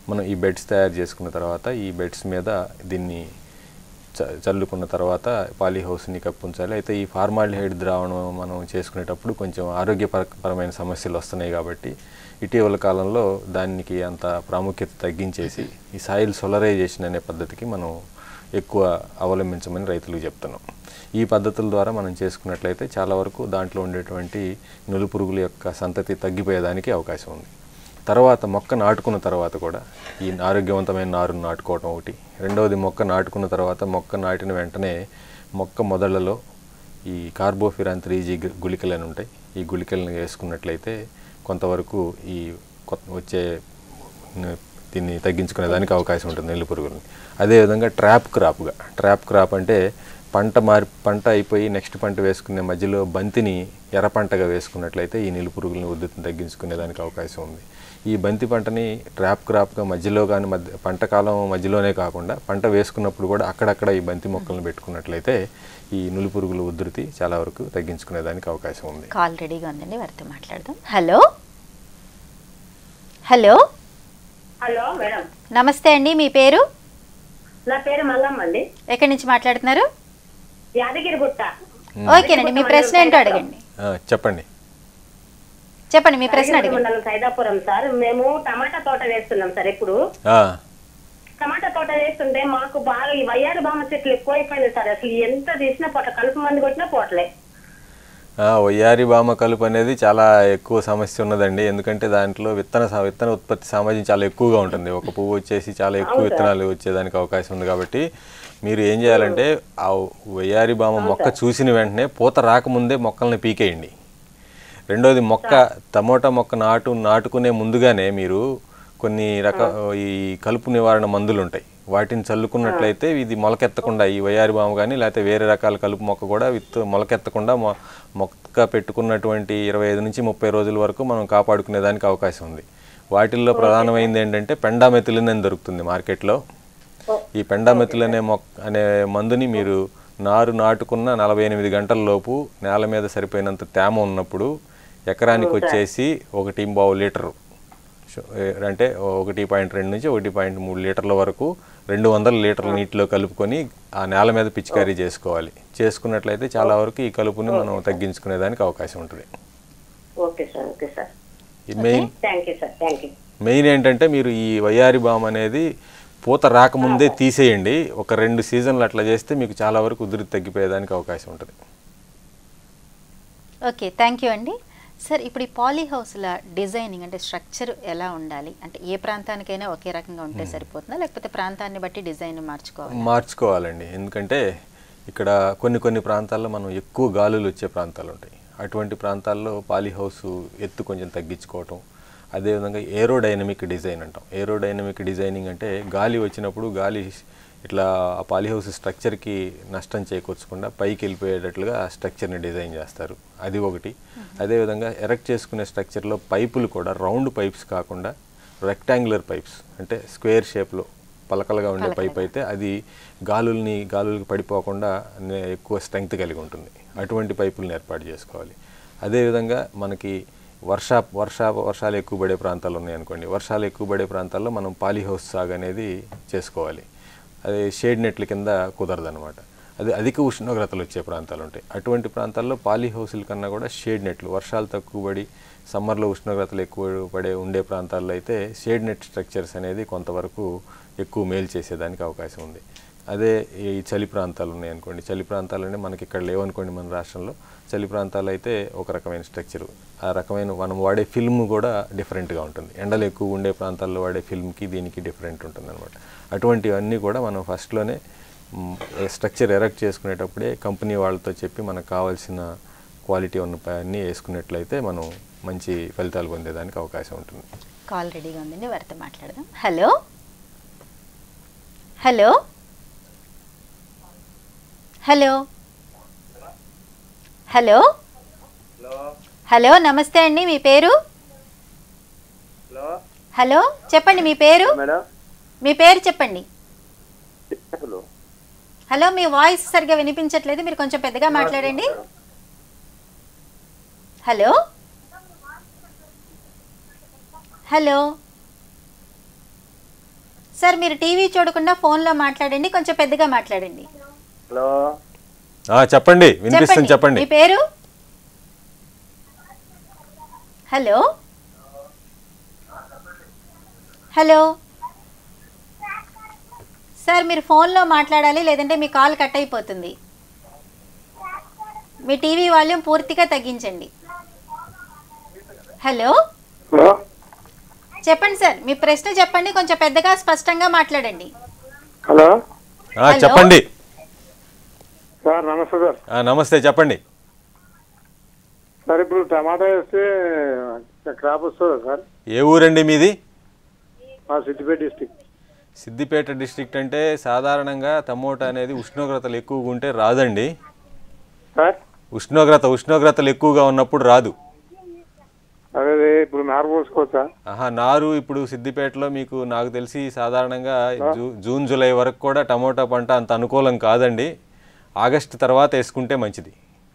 [SPEAKER 2] మనం ఈ బెడ్స్ తయారు చేసుకున్న తర్వాత ఈ బెడ్స్ మీద దీన్ని చ- చల్లుకున్న తర్వాత పాలీ హౌస్ని కప్పుంచాలి అయితే ఈ ఫార్మాలిహైడ్ ద్రావణం మనం చేసుకునేటప్పుడు కొంచెం ఆరోగ్యపరమైన సమస్యలు వస్తున్నాయి కాబట్టి ఇటీవల కాలంలో దానికి అంత ప్రాముఖ్యత తగ్గించేసి ఈ సాయిల్ సోలరైజేషన్ అనే పద్ధతికి మనం ఎక్కువ అవలంబించమని రైతులకు చెప్తున్నాం ఈ పద్ధతుల ద్వారా మనం చేసుకున్నట్లయితే చాలా వరకు దాంట్లో ఉండేటువంటి నులు పురుగుల యొక్క సంతతి తగ్గిపోయేదానికి అవకాశం ఉంది తర్వాత మొక్క నాటుకున్న తర్వాత కూడా ఈ ఆరోగ్యవంతమైన నారును నాటుకోవటం ఒకటి రెండవది మొక్క నాటుకున్న తర్వాత మొక్క నాటిన వెంటనే మొక్క మొదళ్లలో ఈ కార్బోఫిరాన్ త్రీ జీ గుళికలు అని ఉంటాయి ఈ గుళికలను వేసుకున్నట్లయితే కొంతవరకు ఈ కొత్త వచ్చే న- దీన్ని తగ్గించుకునే దానికి అవకాశం ఉంటుంది నెల్లి పురుగులని అదేవిధంగా ట్రాప్ క్రాప్గా ట్రాప్ క్రాప్ అంటే పంట మారి పంట అయిపోయి నెక్స్ట్ పంట వేసుకునే మధ్యలో బంతిని ఎర్ర పంటగా వేసుకున్నట్లయితే ఈ నీళ్ళు పురుగులని ఉద్ధృతిని తగ్గించుకునే దానికి అవకాశం ఉంది ఈ బంతి పంటని ట్రాప్ క్రాప్గా మధ్యలో కానీ మధ్య పంట కాలం మధ్యలోనే కాకుండా పంట వేసుకున్నప్పుడు కూడా అక్కడక్కడ ఈ బంతి మొక్కలను పెట్టుకున్నట్లయితే ఈ నులి పురుగుల ఉధృతి చాలా వరకు తగ్గించుకునే దానికి అవకాశం ఉంది
[SPEAKER 1] కాల్ రెడీగా ఉందండి వారితో మాట్లాడదాం హలో హలో
[SPEAKER 7] హలో మేడం
[SPEAKER 1] నమస్తే అండి మీ పేరు
[SPEAKER 7] నా పేరు మల్లమ్మ అండి
[SPEAKER 1] ఎక్కడి నుంచి మాట్లాడుతున్నారు
[SPEAKER 7] యాదగిరిగుట్ట
[SPEAKER 1] ఓకేనండి మీ ప్రశ్న ఏంటో అడగండి
[SPEAKER 2] ఆ, చెప్పండి
[SPEAKER 1] చెప్పండి మీ ప్రశ్న
[SPEAKER 7] యాదగిరి
[SPEAKER 1] అడగండి
[SPEAKER 7] మండలం సైదాపురం సార్ మేము టమాటా తోట వేస్తున్నాం సార్ ఇప్పుడు
[SPEAKER 2] ఆ,
[SPEAKER 7] టమాటా తోట వేస్తుంటే మాకు బాగా ఈ వయ్యారు బామ చెట్లు ఎక్కువైపోయినాయి సార్ అసలు ఎంత తీసినా పోట కలుపు మంది కొట్టినా పోవట్లే
[SPEAKER 2] ఆ, వయ్యారి బామ కలుపు అనేది చాలా ఎక్కువ సమస్య ఉన్నదండి ఎందుకంటే దాంట్లో విత్తన సా- విత్తన ఉత్పత్తి సామర్థ్యం చాలా ఎక్కువగా ఉంటుంది ఒక పువ్వు వచ్చేసి చాలా ఎక్కువ విత్తనాలు వచ్చేదానికి అవకాశం ఉంది కాబట్టి మీరు ఏం చేయాలంటే ఆ వయ్యారి బామ మొక్క చూసిన వెంటనే పూత రాకముందే మొక్కల్ని పీకేయండి రెండోది మొక్క టమోటా మొక్క నాటు నాటుకునే ముందుగానే మీరు కొన్ని రక ఈ కలుపు నివారణ మందులు ఉంటాయి వాటిని చల్లుకున్నట్లయితే ఇది మొలకెత్తకుండా ఈ వయారి బాము కానీ లేకపోతే వేరే రకాల కలుపు మొక్క కూడా విత్తు మొలకెత్తకుండా మొ మొక్క పెట్టుకున్నటువంటి ఇరవై ఐదు నుంచి ముప్పై రోజుల వరకు మనం కాపాడుకునే దానికి అవకాశం ఉంది వాటిల్లో ప్రధానమైనది ఏంటంటే పెండామెథిలిన్ అని దొరుకుతుంది మార్కెట్లో ఈ పెండామెథిల్ అనే మొక్క అనే మందుని మీరు నారు నాటుకున్న నలభై ఎనిమిది గంటల లోపు నేల మీద సరిపోయినంత తేమ ఉన్నప్పుడు ఎకరానికి వచ్చేసి ఒకటి బావు లీటరు షో- ఏ- అంటే ఒకటి పాయింట్ రెండు నుంచి ఒకటి పాయింట్ మూడు లీటర్ల వరకు రెండు వందల లీటర్ల నీటిలో కలుపుకొని ఆ నేల మీద పిచికారీ చేసుకోవాలి చేసుకున్నట్లయితే చాలా వరకు ఈ కలుపుని మనం తగ్గించుకునే దానికి అవకాశం ఉంటుంది
[SPEAKER 7] ఓకే సార్ ఓకే సార్
[SPEAKER 2] ఈ main
[SPEAKER 7] thank you sir thank you
[SPEAKER 2] main ఏంటంటే మీరు ఈ వయ్యారి బామ్ అనేది పూత రాకముందే తీసేయండి ఒక రెండు సీజన్లు అట్లా చేస్తే మీకు చాలా వరకు ఉధృతి తగ్గిపోయేదానికి అవకాశం ఉంటుంది
[SPEAKER 1] ఓకే థ్యాంక్ యూ అండి సార్ ఇప్పుడు ఈ పాలీ హౌస్ల డిజైనింగ్ అంటే స్ట్రక్చర్ ఎలా ఉండాలి అంటే ఏ ప్రాంతానికైనా ఒకే రకంగా ఉంటే సరిపోతుందా లేకపోతే ప్రాంతాన్ని బట్టి డిజైన్ మార్చుకోవాలి
[SPEAKER 2] మార్చుకోవాలండి ఎందుకంటే ఇక్కడ కొన్ని కొన్ని ప్రాంతాల్లో మనం ఎక్కువ గాలులు వచ్చే ప్రాంతాలు ఉంటాయి అటువంటి ప్రాంతాల్లో పాలీ హౌస్ ఎత్తు కొంచెం తగ్గించుకోవటం అదేవిధంగా ఏరోడైనమిక్ డిజైన్ అంటాం ఏరోడైనమిక్ డిజైనింగ్ అంటే గాలి వచ్చినప్పుడు గాలి ఇట్లా ఆ పాలీ హౌస్ స్ట్రక్చర్కి నష్టం చేకూర్చకుండా పైకి వెళ్ళిపోయేటట్లుగా ఆ స్ట్రక్చర్ని డిజైన్ చేస్తారు అది ఒకటి అదేవిధంగా ఎరెక్ట్ చేసుకునే స్ట్రక్చర్లో పైపులు కూడా రౌండ్ పైప్స్ కాకుండా రెక్టాంగులర్ పైప్స్ అంటే స్క్వేర్ షేప్లో పలకలుగా ఉండే పైప్ అయితే అది గాలుల్ని గాలులకి పడిపోకుండా నే- ఎక్కువ స్ట్రెంగ్త్ కలిగి ఉంటుంది అటువంటి పైపులను ఏర్పాటు చేసుకోవాలి అదేవిధంగా మనకి వర్ష వర్ష వర్షాలు ఎక్కువ పడే ప్రాంతాలు ఉన్నాయి అనుకోండి వర్షాలు ఎక్కువ పడే ప్రాంతాల్లో మనం పాలీ హౌస్ సాగు అనేది చేసుకోవాలి అది షేడ్ నెట్ల కింద కుదరదనమాట అది అధిక ఉష్ణోగ్రతలు వచ్చే ప్రాంతాలు ఉంటాయి అటువంటి ప్రాంతాల్లో పాలీ హౌసుల కన్నా కూడా షేడ్ నెట్లు వర్షాలు తక్కువ పడి సమ్మర్లో ఉష్ణోగ్రతలు ఎక్కువ పడే ఉండే ప్రాంతాల్లో అయితే షేడ్ నెట్ స్ట్రక్చర్స్ అనేది కొంతవరకు ఎక్కువ మేలు చేసేదానికి అవకాశం ఉంది అదే ఈ చలి ప్రాంతాలు ఉన్నాయి అనుకోండి చలి ప్రాంతాలనే మనకి ఇక్కడ లేవనుకోండి మన రాష్ట్రంలో చలి ప్రాంతాలు అయితే ఒక రకమైన స్ట్రక్చర్ ఆ రకమైన మనం వాడే ఫిల్మ్ కూడా డిఫరెంట్గా ఉంటుంది ఎండలు ఎక్కువ ఉండే ప్రాంతాల్లో వాడే ఫిల్మ్కి దీనికి డిఫరెంట్ ఉంటుంది అనమాట అటువంటివన్నీ కూడా మనం ఫస్ట్లోనే స్ట్రక్చర్ ఎరెక్ట్ చేసుకునేటప్పుడే కంపెనీ వాళ్ళతో చెప్పి మనకు కావాల్సిన క్వాలిటీ ఉన్న ప- అన్నీ వేసుకున్నట్లయితే మనం మంచి ఫలితాలు పొందేదానికి అవకాశం ఉంటుంది
[SPEAKER 1] కాల్ రెడీగా ఉందండి వారితో మాట్లాడదాం hello hello hello hello hello నమస్తే అండి మీ పేరు
[SPEAKER 8] హలో
[SPEAKER 1] హలో చెప్పండి మీ పేరు
[SPEAKER 8] మేడం
[SPEAKER 1] మీ పేరు చెప్పండి
[SPEAKER 8] హలో
[SPEAKER 1] హలో మీ వాయిస్ సరిగా వినిపించట్లేదు మీరు కొంచెం పెద్దగా మాట్లాడండి హలో హలో సార్ మీరు టీవీ చూడకుండా ఫోన్లో మాట్లాడండి కొంచెం పెద్దగా మాట్లాడండి
[SPEAKER 8] హలో
[SPEAKER 2] ఆ, చెప్పండి వినిపిస్తుంది చెప్పండి
[SPEAKER 1] మీ పేరు హలో హలో సార్ మీరు ఫోన్లో మాట్లాడాలి లేదంటే మీ కాల్ కట్ అయిపోతుంది మీ టీవీ వాల్యూమ్ పూర్తిగా తగ్గించండి హలో
[SPEAKER 6] హలో
[SPEAKER 1] చెప్పండి సార్ మీ ప్రశ్న చెప్పండి కొంచెం పెద్దగా స్పష్టంగా మాట్లాడండి
[SPEAKER 6] హలో
[SPEAKER 2] ఆ,
[SPEAKER 1] హలో?
[SPEAKER 2] చెప్పండి
[SPEAKER 6] సార్ నమస్తే సార్
[SPEAKER 2] ఆ, నమస్తే చెప్పండి
[SPEAKER 6] సార్ ఇప్పుడు టమాటా వేస్తే క్రాప్ వస్తుందా సార్
[SPEAKER 2] ఏ ఊరండి మీది
[SPEAKER 6] మా సిద్దిపేట డిస్టిక్
[SPEAKER 2] సిద్దిపేట డిస్ట్రిక్ట్ అంటే సాధారణంగా టమోటా అనేది ఉష్ణోగ్రతలు ఎక్కువగా ఉంటే రాదండి
[SPEAKER 6] సార్
[SPEAKER 2] ఉష్ణోగ్రత ఉష్ణోగ్రతలు ఎక్కువగా ఉన్నప్పుడు రాదు
[SPEAKER 6] అదే ఇప్పుడు నారు పోసుకోవచ్చా
[SPEAKER 2] ఆహా నారు ఇప్పుడు సిద్దిపేటలో మీకు నాకు తెలిసి సాధారణంగా జూ జూన్ జూలై వరకు కూడా టమోటా పంట అంత అనుకూలం కాదండి ఆగస్టు తర్వాత వేసుకుంటే మంచిది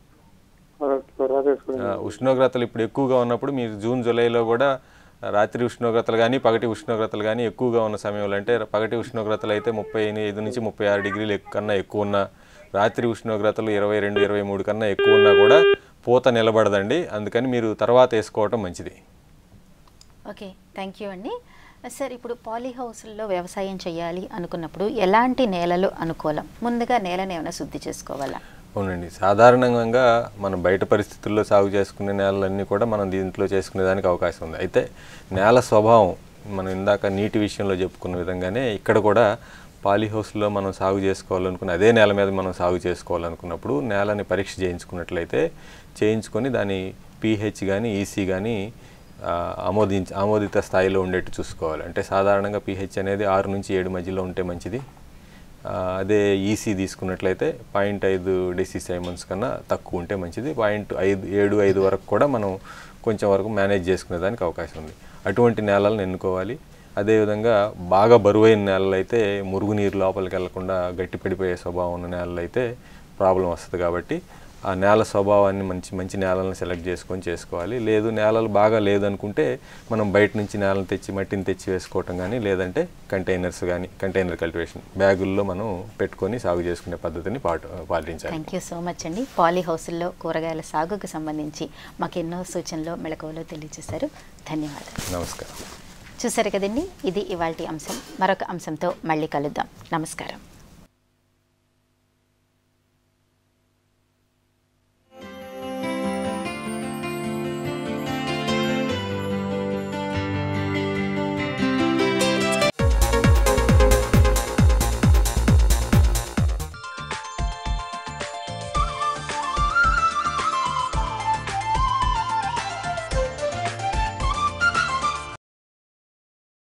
[SPEAKER 6] తర్వాత వేసుకుని
[SPEAKER 2] ఆ, ఉష్ణోగ్రతలు ఇప్పుడు ఎక్కువగా ఉన్నప్పుడు మీరు జూన్ జూలైలో కూడా రాత్రి ఉష్ణోగ్రతలు కానీ పగటి ఉష్ణోగ్రతలు కానీ ఎక్కువగా ఉన్న సమయంలో అంటే పగటి ఉష్ణోగ్రతలు అయితే ముప్పై ఐదు నుంచి ముప్పై ఆరు డిగ్రీలు ఎక్కు- కన్నా ఎక్కువ ఉన్న రాత్రి ఉష్ణోగ్రతలు ఇరవై రెండు ఇరవై మూడు కన్నా ఎక్కువ ఉన్నా కూడా పూత నిలబడదండి అందుకని మీరు తర్వాత వేసుకోవటం మంచిది
[SPEAKER 1] ఓకే థ్యాంక్ యూ అండి సార్ ఇప్పుడు పాలీ హౌస్లో వ్యవసాయం చేయాలి అనుకున్నప్పుడు ఎలాంటి నేలలు అనుకూలం ముందుగా నేలను ఏమైనా శుద్ధి చేసుకోవాలా
[SPEAKER 2] అవునండి సాధారణంగా మనం బయట పరిస్థితుల్లో సాగు చేసుకునే నేలలన్నీ కూడా మనం దీంట్లో చేసుకునే దానికి అవకాశం ఉంది అయితే నేల స్వభావం మనం ఇందాక నీటి విషయంలో చెప్పుకున్న విధంగానే ఇక్కడ కూడా పాలీహౌస్లో మనం సాగు చేసుకోవాలనుకున్న అదే నేల మీద మనం సాగు చేసుకోవాలనుకున్నప్పుడు నేలని పరీక్ష చేయించుకున్నట్లయితే చేయించుకొని దాని పీహెచ్ కానీ ఈసీ కానీ ఆమోదించ ఆమోదిత స్థాయిలో ఉండేట్టు చూసుకోవాలి అంటే సాధారణంగా పీహెచ్ అనేది ఆరు నుంచి ఏడు మధ్యలో ఉంటే మంచిది ఆ, అదే ఈసీ తీసుకున్నట్లయితే పాయింట్ ఐదు డెసి సైమన్స్ కన్నా తక్కువ ఉంటే మంచిది పాయింట్ ఐదు ఏడు ఐదు వరకు కూడా మనం కొంచెం వరకు మేనేజ్ చేసుకునే దానికి అవకాశం ఉంది అటువంటి నేలలను ఎన్నుకోవాలి అదేవిధంగా బాగా బరువైన నేలలు అయితే మురుగునీరు లోపలికి వెళ్లకుండా గట్టి పడిపోయే స్వభావం ఉన్న నేలలు అయితే ప్రాబ్లం వస్తుంది కాబట్టి ఆ నేల స్వభావాన్ని మంచి మంచి నేలలను సెలెక్ట్ చేసుకొని చేసుకోవాలి లేదు నేలలు బాగా లేదనుకుంటే మనం బయట నుంచి నేలను తెచ్చి మట్టిని తెచ్చి వేసుకోవటం కానీ లేదంటే కంటైనర్స్ కానీ కంటైనర్ కల్టివేషన్ బ్యాగుల్లో మనం పెట్టుకొని సాగు చేసుకునే పద్ధతిని పాటు పాటించాలి
[SPEAKER 1] థ్యాంక్ యూ సో మచ్ అండి పాలీ హౌస్లో కూరగాయల సాగుకు సంబంధించి మాకు ఎన్నో సూచనలు మెళకువలు తెలియజేశారు ధన్యవాదాలు
[SPEAKER 2] నమస్కారం
[SPEAKER 1] చూసారు కదండి ఇది ఇవాల్టి అంశం మరొక అంశంతో మళ్ళీ కలుద్దాం నమస్కారం